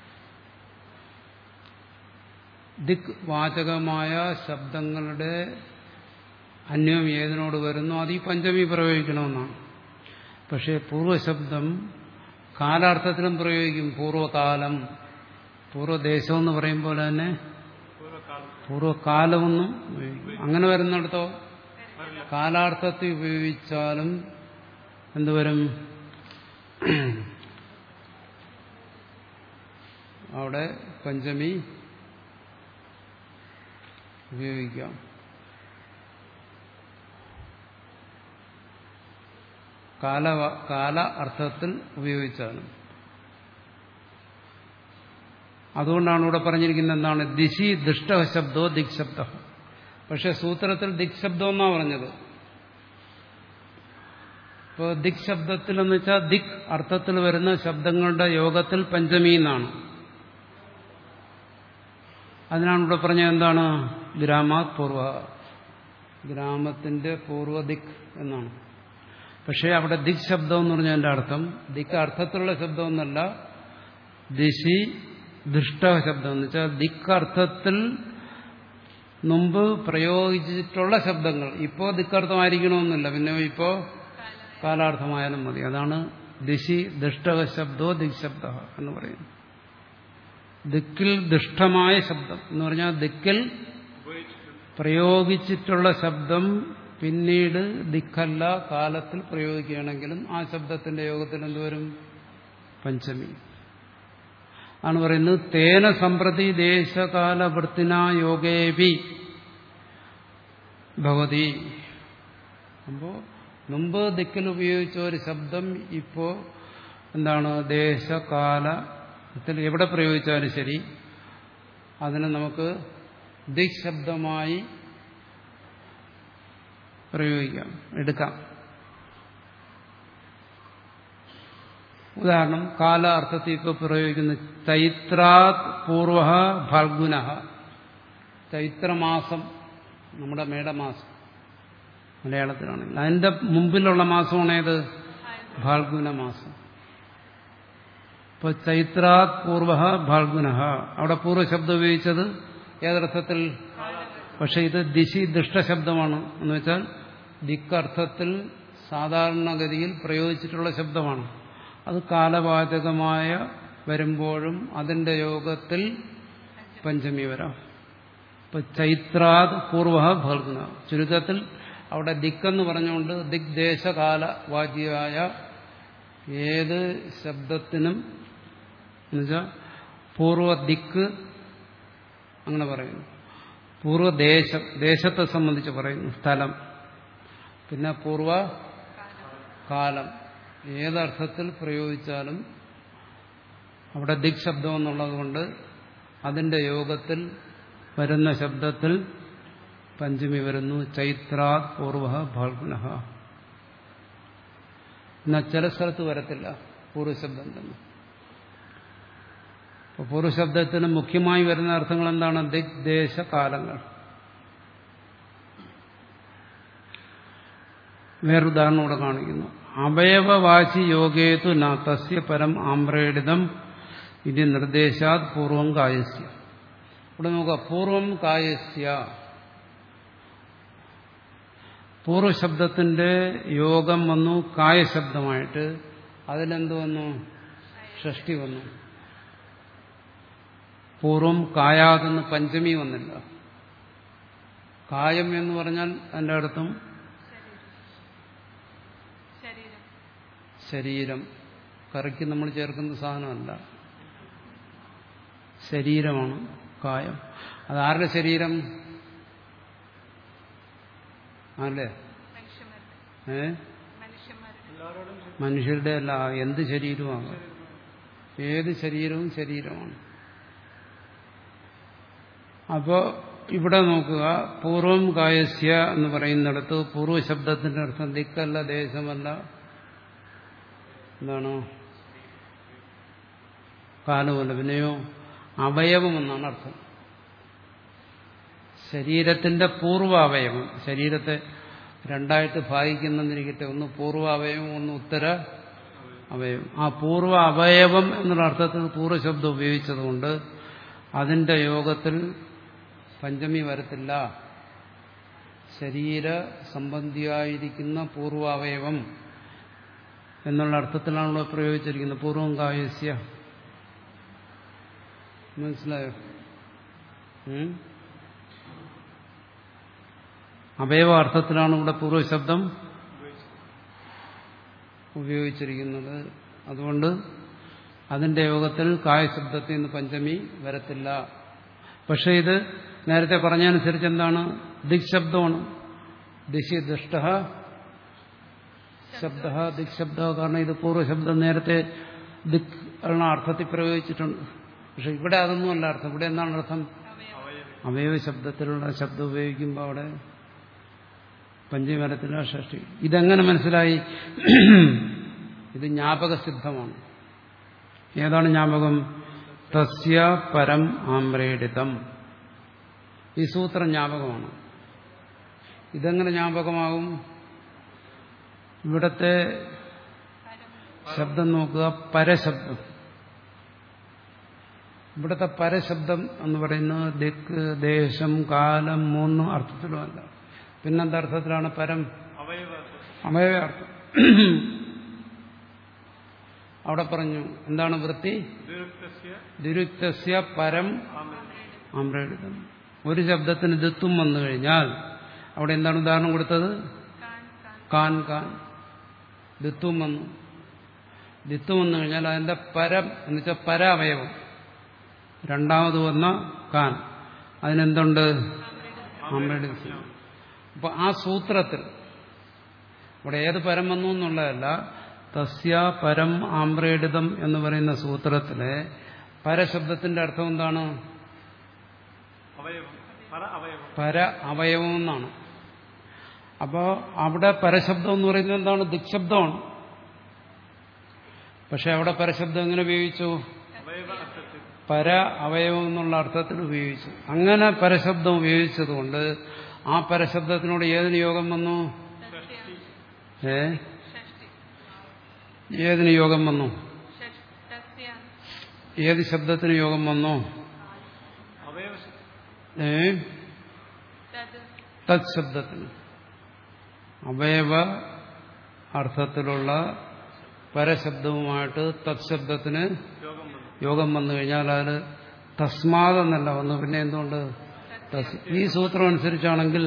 ദിക് വാചകമായ ശബ്ദങ്ങളുടെ അന്യം ഏതിനോട് വരുന്നു അത് ഈ പഞ്ചമി പ്രയോഗിക്കണമെന്നാണ് പക്ഷേ പൂർവശബ്ദം കാലാർത്ഥത്തിലും പ്രയോഗിക്കും പൂർവകാലം പൂർവദേശം എന്ന് പറയുമ്പോൾ തന്നെ പൂർവകാലമൊന്നും ഉപയോഗിക്കും അങ്ങനെ വരുന്നിടത്തോ കാലാർത്ഥത്തിൽ ഉപയോഗിച്ചാലും എന്തുവരും അവിടെ പഞ്ചമി ഉപയോഗിക്കാം കാല കാല അർത്ഥത്തിൽ ഉപയോഗിച്ചാലും അതുകൊണ്ടാണ് ഇവിടെ പറഞ്ഞിരിക്കുന്നത് എന്താണ് ദിശി ദുഷ്ട ശബ്ദോ ദിക് ശബ്ദ പക്ഷെ സൂത്രത്തിൽ ദിക് ശബ്ദം എന്നാ പറഞ്ഞത് ഇപ്പോൾ ദിക് ശബ്ദത്തിൽ എന്ന് വെച്ചാൽ ദിക് അർത്ഥത്തിൽ വരുന്ന ശബ്ദങ്ങളുടെ യോഗത്തിൽ പഞ്ചമി എന്നാണ് അതിനാണ് ഇവിടെ പറഞ്ഞത് എന്താണ് ഗ്രാമാത് പൂർവ ഗ്രാമത്തിന്റെ പൂർവ്വ ദിക് എന്നാണ് പക്ഷേ അവിടെ ദിക് ശബ്ദം എന്ന് പറഞ്ഞതിന്റെ അർത്ഥം ദിക്ക് അർത്ഥത്തിലുള്ള ശബ്ദം എന്നല്ല ദിശി ദുഷ്ട ശബ്ദം എന്ന് വെച്ചാൽ ദിക്കർത്ഥത്തിൽ മുമ്പ് പ്രയോഗിച്ചിട്ടുള്ള ശബ്ദങ്ങൾ ഇപ്പോൾ ദിക്കർത്ഥമായിരിക്കണമെന്നില്ല പിന്നെ ഇപ്പോൾ കാലാർത്ഥമായാലും മതി അതാണ് ദിശി ദുഷ്ട ശബ്ദോ ദിക് ശബ്ദ എന്ന് പറയുന്നത് ദിക്കിൽ ദുഷ്ടമായ ശബ്ദം എന്ന് പറഞ്ഞാൽ ദിക്കിൽ പ്രയോഗിച്ചിട്ടുള്ള ശബ്ദം പിന്നീട് ദിക്കല്ല കാലത്തിൽ പ്രയോഗിക്കുകയാണെങ്കിലും ആ ശബ്ദത്തിന്റെ യോഗത്തിൽ എന്തുവരും പഞ്ചമി ആണ് പറയുന്നത് തേന സമ്പ്രതി ദേശകാല വൃത്തിന യോഗേപി ഭവതി അപ്പോ മുമ്പ് ദിക്കിൽ ഉപയോഗിച്ച ഒരു ശബ്ദം ഇപ്പോ എന്താണ് ദേശകാലത്തിൽ എവിടെ പ്രയോഗിച്ചാലും ശരി അതിനെ നമുക്ക് ദിക് ശബ്ദമായി പ്രയോഗിക്കാം എടുക്കാം ഉദാഹരണം കാല അർത്ഥത്തിൽ ഇപ്പോൾ പ്രയോഗിക്കുന്ന ചൈത്രാത് പൂർവ ഫാൽഗുന ചൈത്രമാസം നമ്മുടെ മേടമാസം മലയാളത്തിലാണെങ്കിൽ അതിന്റെ മുമ്പിലുള്ള മാസമാണ് ഏത് ഫാൽഗുന മാസം ഇപ്പൊ ചൈത്രാത് പൂർവ ഫാൽഗുന അവിടെ പൂർവ്വശബ്ദം ഉപയോഗിച്ചത് ഏതർത്ഥത്തിൽ പക്ഷെ ഇത് ദിശി ദുഷ്ടശബ്ദമാണ് എന്ന് വെച്ചാൽ ദിക്കർത്ഥത്തിൽ സാധാരണഗതിയിൽ പ്രയോഗിച്ചിട്ടുള്ള ശബ്ദമാണ് അത് കാലവാചകമായ വരുമ്പോഴും അതിന്റെ യോഗത്തിൽ പഞ്ചമി വരാം ഇപ്പൊ ചൈത്രാത് പൂർവ ഫൽഗുന ചുരുക്കത്തിൽ അവിടെ ദിക്കെന്ന് പറഞ്ഞുകൊണ്ട് ദിഗ്ദേശകാല വാചിയായ ഏത് ശബ്ദത്തിനും എന്നുവെച്ചാൽ പൂർവ ദിക്ക് അങ്ങനെ പറയുന്നു പൂർവദേശം ദേശത്തെ സംബന്ധിച്ച് പറയുന്നു സ്ഥലം പിന്നെ പൂർവ കാലം ഏതർത്ഥത്തിൽ പ്രയോഗിച്ചാലും അവിടെ ദിക് ശബ്ദം എന്നുള്ളത് കൊണ്ട് അതിന്റെ യോഗത്തിൽ വരുന്ന ശബ്ദത്തിൽ പഞ്ചമി വരുന്നു ചൈത്രാത് പൂർവ ഫാൽഗുന എന്നാൽ ചില സ്ഥലത്ത് വരത്തില്ല പൂർവ്വശബ്ദം തന്നെ അപ്പോൾ പൂർവ്വശബ്ദത്തിന് മുഖ്യമായി വരുന്ന അർത്ഥങ്ങൾ എന്താണ് ദിഗ്ദേശ കാലങ്ങൾ വേറൊരുദാഹരണം ഇവിടെ കാണിക്കുന്നു അവയവവാചി യോഗേതു ന തസ്യ പരം ആമ്രേഡിതം ഇത് നിർദ്ദേശാത് പൂർവം കായസ്യ ഇവിടെ നോക്കുക പൂർവം കായസ്യ പൂർവശബ്ദത്തിന്റെ യോഗം വന്നു കായശബ്ദമായിട്ട് അതിലെന്ത് വന്നു ഷഷ്ടി വന്നു പൂർവം കായാതെന്ന് പഞ്ചമി വന്നില്ല കായം എന്ന് പറഞ്ഞാൽ അതിൻ്റെ അർത്ഥം ശരീരം ശരീരം കറിക്ക് നമ്മൾ ചേർക്കുന്ന സാധനമല്ല ശരീരമാണ് കായം അത് ആരുടെ ശരീരം ആരുടെ മനുഷ്യന്മാരുടെ ഏ മനുഷ്യന്മാരുടെ മനുഷ്യരുടെ അല്ല എന്ത് ശരീരവുമാണ് ഏത് ശരീരവും ശരീരമാണ് അപ്പോ ഇവിടെ നോക്കുക പൂർവം കായസ്യ എന്ന് പറയുന്നിടത്ത് പൂർവ്വ ശബ്ദത്തിന്റെ അർത്ഥം ദിക്കല്ല ദേശമല്ല എന്താണ് കാലമല്ല പിന്നെയോ അവയവം എന്നാണ് അർത്ഥം ശരീരത്തിന്റെ പൂർവ്വ അവയവം ശരീരത്തെ രണ്ടായിട്ട് ഭാഗിക്കുന്നെന്നിരിക്കട്ടെ ഒന്ന് പൂർവ്വ അവയവം ഒന്ന് ഉത്തര അവയവം ആ പൂർവ്വ അവയവം എന്നുള്ള അർത്ഥത്തിൽ പൂർവ്വശബ്ദം ഉപയോഗിച്ചതുകൊണ്ട് അതിന്റെ യോഗത്തിൽ പഞ്ചമി വരത്തില്ല ശരീര സംബന്ധിയായിരിക്കുന്ന പൂർവാവയവം എന്നുള്ള അർത്ഥത്തിലാണ് ഇവിടെ പ്രയോഗിച്ചിരിക്കുന്നത് പൂർവം കായസ്യ മനസ്സിലായോ ഉം? അവയവ അർത്ഥത്തിലാണ് ഇവിടെ പൂർവ്വശബ്ദം ഉപയോഗിച്ചിരിക്കുന്നത് അതുകൊണ്ട് അതിന്റെ യോഗത്തിൽ കായശബ്ദത്തിൽ നിന്ന് പഞ്ചമി വരത്തില്ല പക്ഷെ ഇത് നേരത്തെ പറഞ്ഞതനുസരിച്ച് എന്താണ് ദിക്ശബ്ദമാണ് ദിശി ദുഷ്ട ശബ്ദ ദിക്ശബ്ദ കാരണം ഇത് പൂർവ്വശബ്ദം നേരത്തെ ദിക് എന്ന അർത്ഥത്തിൽ പ്രയോഗിച്ചിട്ടുണ്ട് പക്ഷെ ഇവിടെ അതൊന്നുമല്ല അർത്ഥം ഇവിടെ എന്താണ് അർത്ഥം അവയവ ശബ്ദത്തിലുള്ള ശബ്ദം ഉപയോഗിക്കുമ്പോൾ അവിടെ പഞ്ചമരത്തില ഷഷ്ടി ഇതെങ്ങനെ മനസ്സിലായി ഇത് ജ്ഞാപകസിദ്ധമാണ് ഏതാണ് ജ്ഞാപകം തസ്യ പരം ആമ്രേഡിതം ഈ സൂത്രം ജ്ഞാപകമാണ് ഇതെങ്ങനെ ജ്ഞാപകമാകും ഇവിടത്തെ ശബ്ദം നോക്കുക പരശബ്ദം ഇവിടുത്തെ പരശബ്ദം എന്ന് പറയുന്നത് ദിക്ക് ദേശം കാലം മൂന്നും അർത്ഥത്തിലുമല്ല പിന്നെന്താ അർത്ഥത്തിലാണ് പരം അവയവ അവയവ അർത്ഥം അവിടെ പറഞ്ഞു എന്താണ് വൃത്തി ദീർഘസ്യ ദുരുക്തസ്യ പരം ആമേൻ ആമ്രേഡിതം ഒരു ശബ്ദത്തിന് ദിത്വം വന്നു കഴിഞ്ഞാൽ അവിടെ എന്താണ് ഉദാഹരണം കൊടുത്തത് കാൻ കാൻ കാൻ കാൻ ദിത്വം വന്നു ദിത്വം വന്നു കഴിഞ്ഞാൽ അതിന്റെ പരം എന്ന് വെച്ചാൽ പരാവയവം രണ്ടാമത് വന്ന കാൻ അതിനെന്തുണ്ട് ആമ്രേഡിതം അപ്പൊ ആ സൂത്രത്തിൽ ഇവിടെ ഏത് പരം വന്നു എന്നുള്ളതല്ല തസ്യ പരം ആമ്രേഡിതം എന്ന് പറയുന്ന സൂത്രത്തിലെ പരശബ്ദത്തിന്റെ അർത്ഥം എന്താണ് അവയവം പര അവയവം പര അവയവം എന്നാണ് അപ്പോൾ അവിടെ പരശബ്ദം എന്ന് പറയുന്നത് എന്താണ് ദിക്ശബ്ദമാണ് പക്ഷെ അവിടെ പരശബ്ദം എങ്ങനെ ഉപയോഗിച്ചു അവയവ അർത്ഥത്തിൽ പര അവയവം എന്നുള്ള അർത്ഥത്തിൽ ഉപയോഗിച്ചു അങ്ങനെ പരശബ്ദം ഉപയോഗിച്ചതുകൊണ്ട് ആ പരശബ്ദത്തിനോട് ഏതിന് യോഗം വന്നു തസ്യ ഏ ഷഷ്ടി ഏതിന് യോഗം വന്നു ഷഷ് തസ്യ ഏത് ശബ്ദത്തിന് യോഗം വന്നു അവയവ ഏ തത് തത് ശബ്ദത്തിന് അവയവ അർത്ഥത്തിലുള്ള പരശബ്ദവുമായിട്ട് തത് ശബ്ദത്തിന് യോഗം വന്നു യോഗം വന്നു കഴിഞ്ഞാൽ അതിൽ തസ്മാതെന്നല്ല വന്നു പിന്നെ എന്തുകൊണ്ട് തസ് ഈ സൂത്രം അനുസരിച്ചാണെങ്കിൽ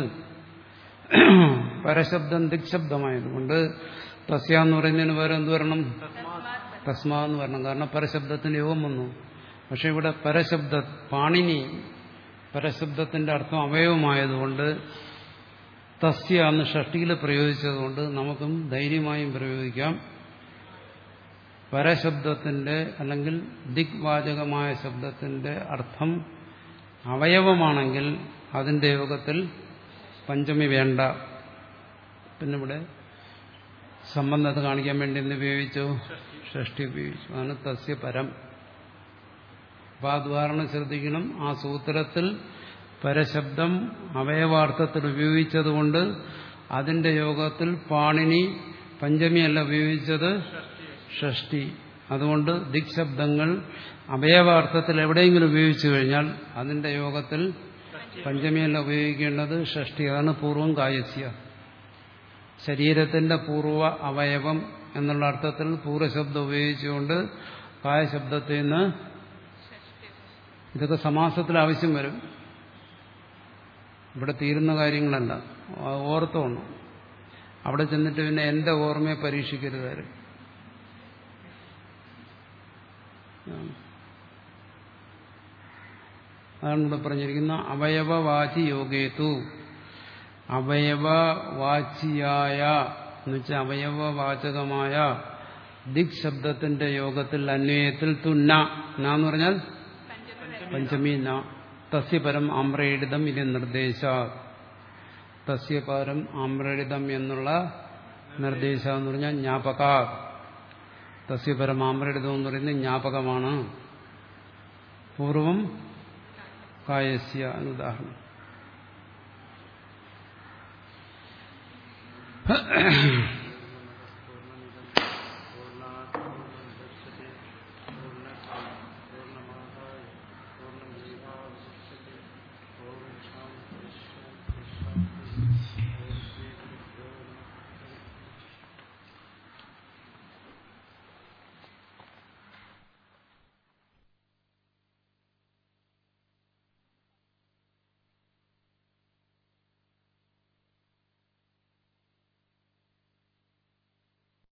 പരശബ്ദം ദിക്ശബ്ദമായതുകൊണ്ട് തസ്യ എന്ന് പറയുന്നതിന് പകരം എന്ത് വരണം തസ്മാ എന്ന് വരണം കാരണം പരശബ്ദത്തിന് യോഗം വന്നു പക്ഷെ ഇവിടെ പരശബ്ദ പാണിനി പരശബ്ദത്തിന്റെ അർത്ഥം അവയവമായതുകൊണ്ട് തസ്യ എന്ന് ഷഷ്ടിയിൽ പ്രയോഗിച്ചതുകൊണ്ട് നമുക്കും ധൈര്യമായും പ്രയോഗിക്കാം പരശബ്ദത്തിന്റെ അല്ലെങ്കിൽ ദിഗ്വാചകമായ ശബ്ദത്തിന്റെ അർത്ഥം അവയവമാണെങ്കിൽ അതിന്റെ യോഗത്തിൽ പഞ്ചമി വേണ്ട പിന്നെ ഇവിടെ സംബന്ധത കാണിക്കാൻ വേണ്ടി എന്ത് ഉപയോഗിച്ചു ഷഷ്ടി ഉപയോഗിച്ചു അതാണ് തസ്യ പരം അപ്പൊ ആ ദ്വാരണം ശ്രദ്ധിക്കണം ആ സൂത്രത്തിൽ പരശബ്ദം അവയവാർത്ഥത്തിൽ ഉപയോഗിച്ചതുകൊണ്ട് അതിന്റെ യോഗത്തിൽ പാണിനി പഞ്ചമിയല്ല ഉപയോഗിച്ചത് ഷഷ്ടി അതുകൊണ്ട് ദിക് ശബ്ദങ്ങൾ അവയവാർത്ഥത്തിൽ എവിടെയെങ്കിലും ഉപയോഗിച്ചു കഴിഞ്ഞാൽ അതിന്റെ യോഗത്തിൽ പഞ്ചമിയല്ല ഉപയോഗിക്കേണ്ടത് ഷഷ്ടി അതാണ് പൂർവം കായസ്യ ശരീരത്തിന്റെ പൂർവ്വ അവയവം എന്നുള്ള അർത്ഥത്തിൽ പൂർവ്വശബ്ദം ഉപയോഗിച്ചുകൊണ്ട് കായശബ്ദത്തിൽ നിന്ന് ഇതൊക്കെ സമാസത്തിൽ ആവശ്യം വരും ഇവിടെ തീരുന്ന കാര്യങ്ങളല്ല ഓർത്തോണം അവിടെ ചെന്നിട്ട് പിന്നെ എന്റെ ഓർമ്മയെ പരീക്ഷിക്കരുതാരും അതാണ് ഇവിടെ പറഞ്ഞിരിക്കുന്ന അവയവവാചി യോഗേതു അവയവവാചിയായ എന്നുവെച്ചാൽ അവയവവാചകമായ ദിക് ശബ്ദത്തിന്റെ യോഗത്തിൽ അന്വയത്തിൽ തുന്ന എന്ന് പറഞ്ഞാൽ പഞ്ചമി ന തസ്യപരം ആമ്രയിഡിതം ഇത് നിർദ്ദേശ തസ്യപരം ആമ്രയിഡിതം എന്നുള്ള നിർദ്ദേശ എന്ന് പറഞ്ഞാൽ ജ്ഞാപക തസ്യപരം ആമ്രയിഡിതം എന്ന് പറയുന്നത് ജ്ഞാപകമാണ് പൂർവം കായസ്യ എന്നുദാഹരണം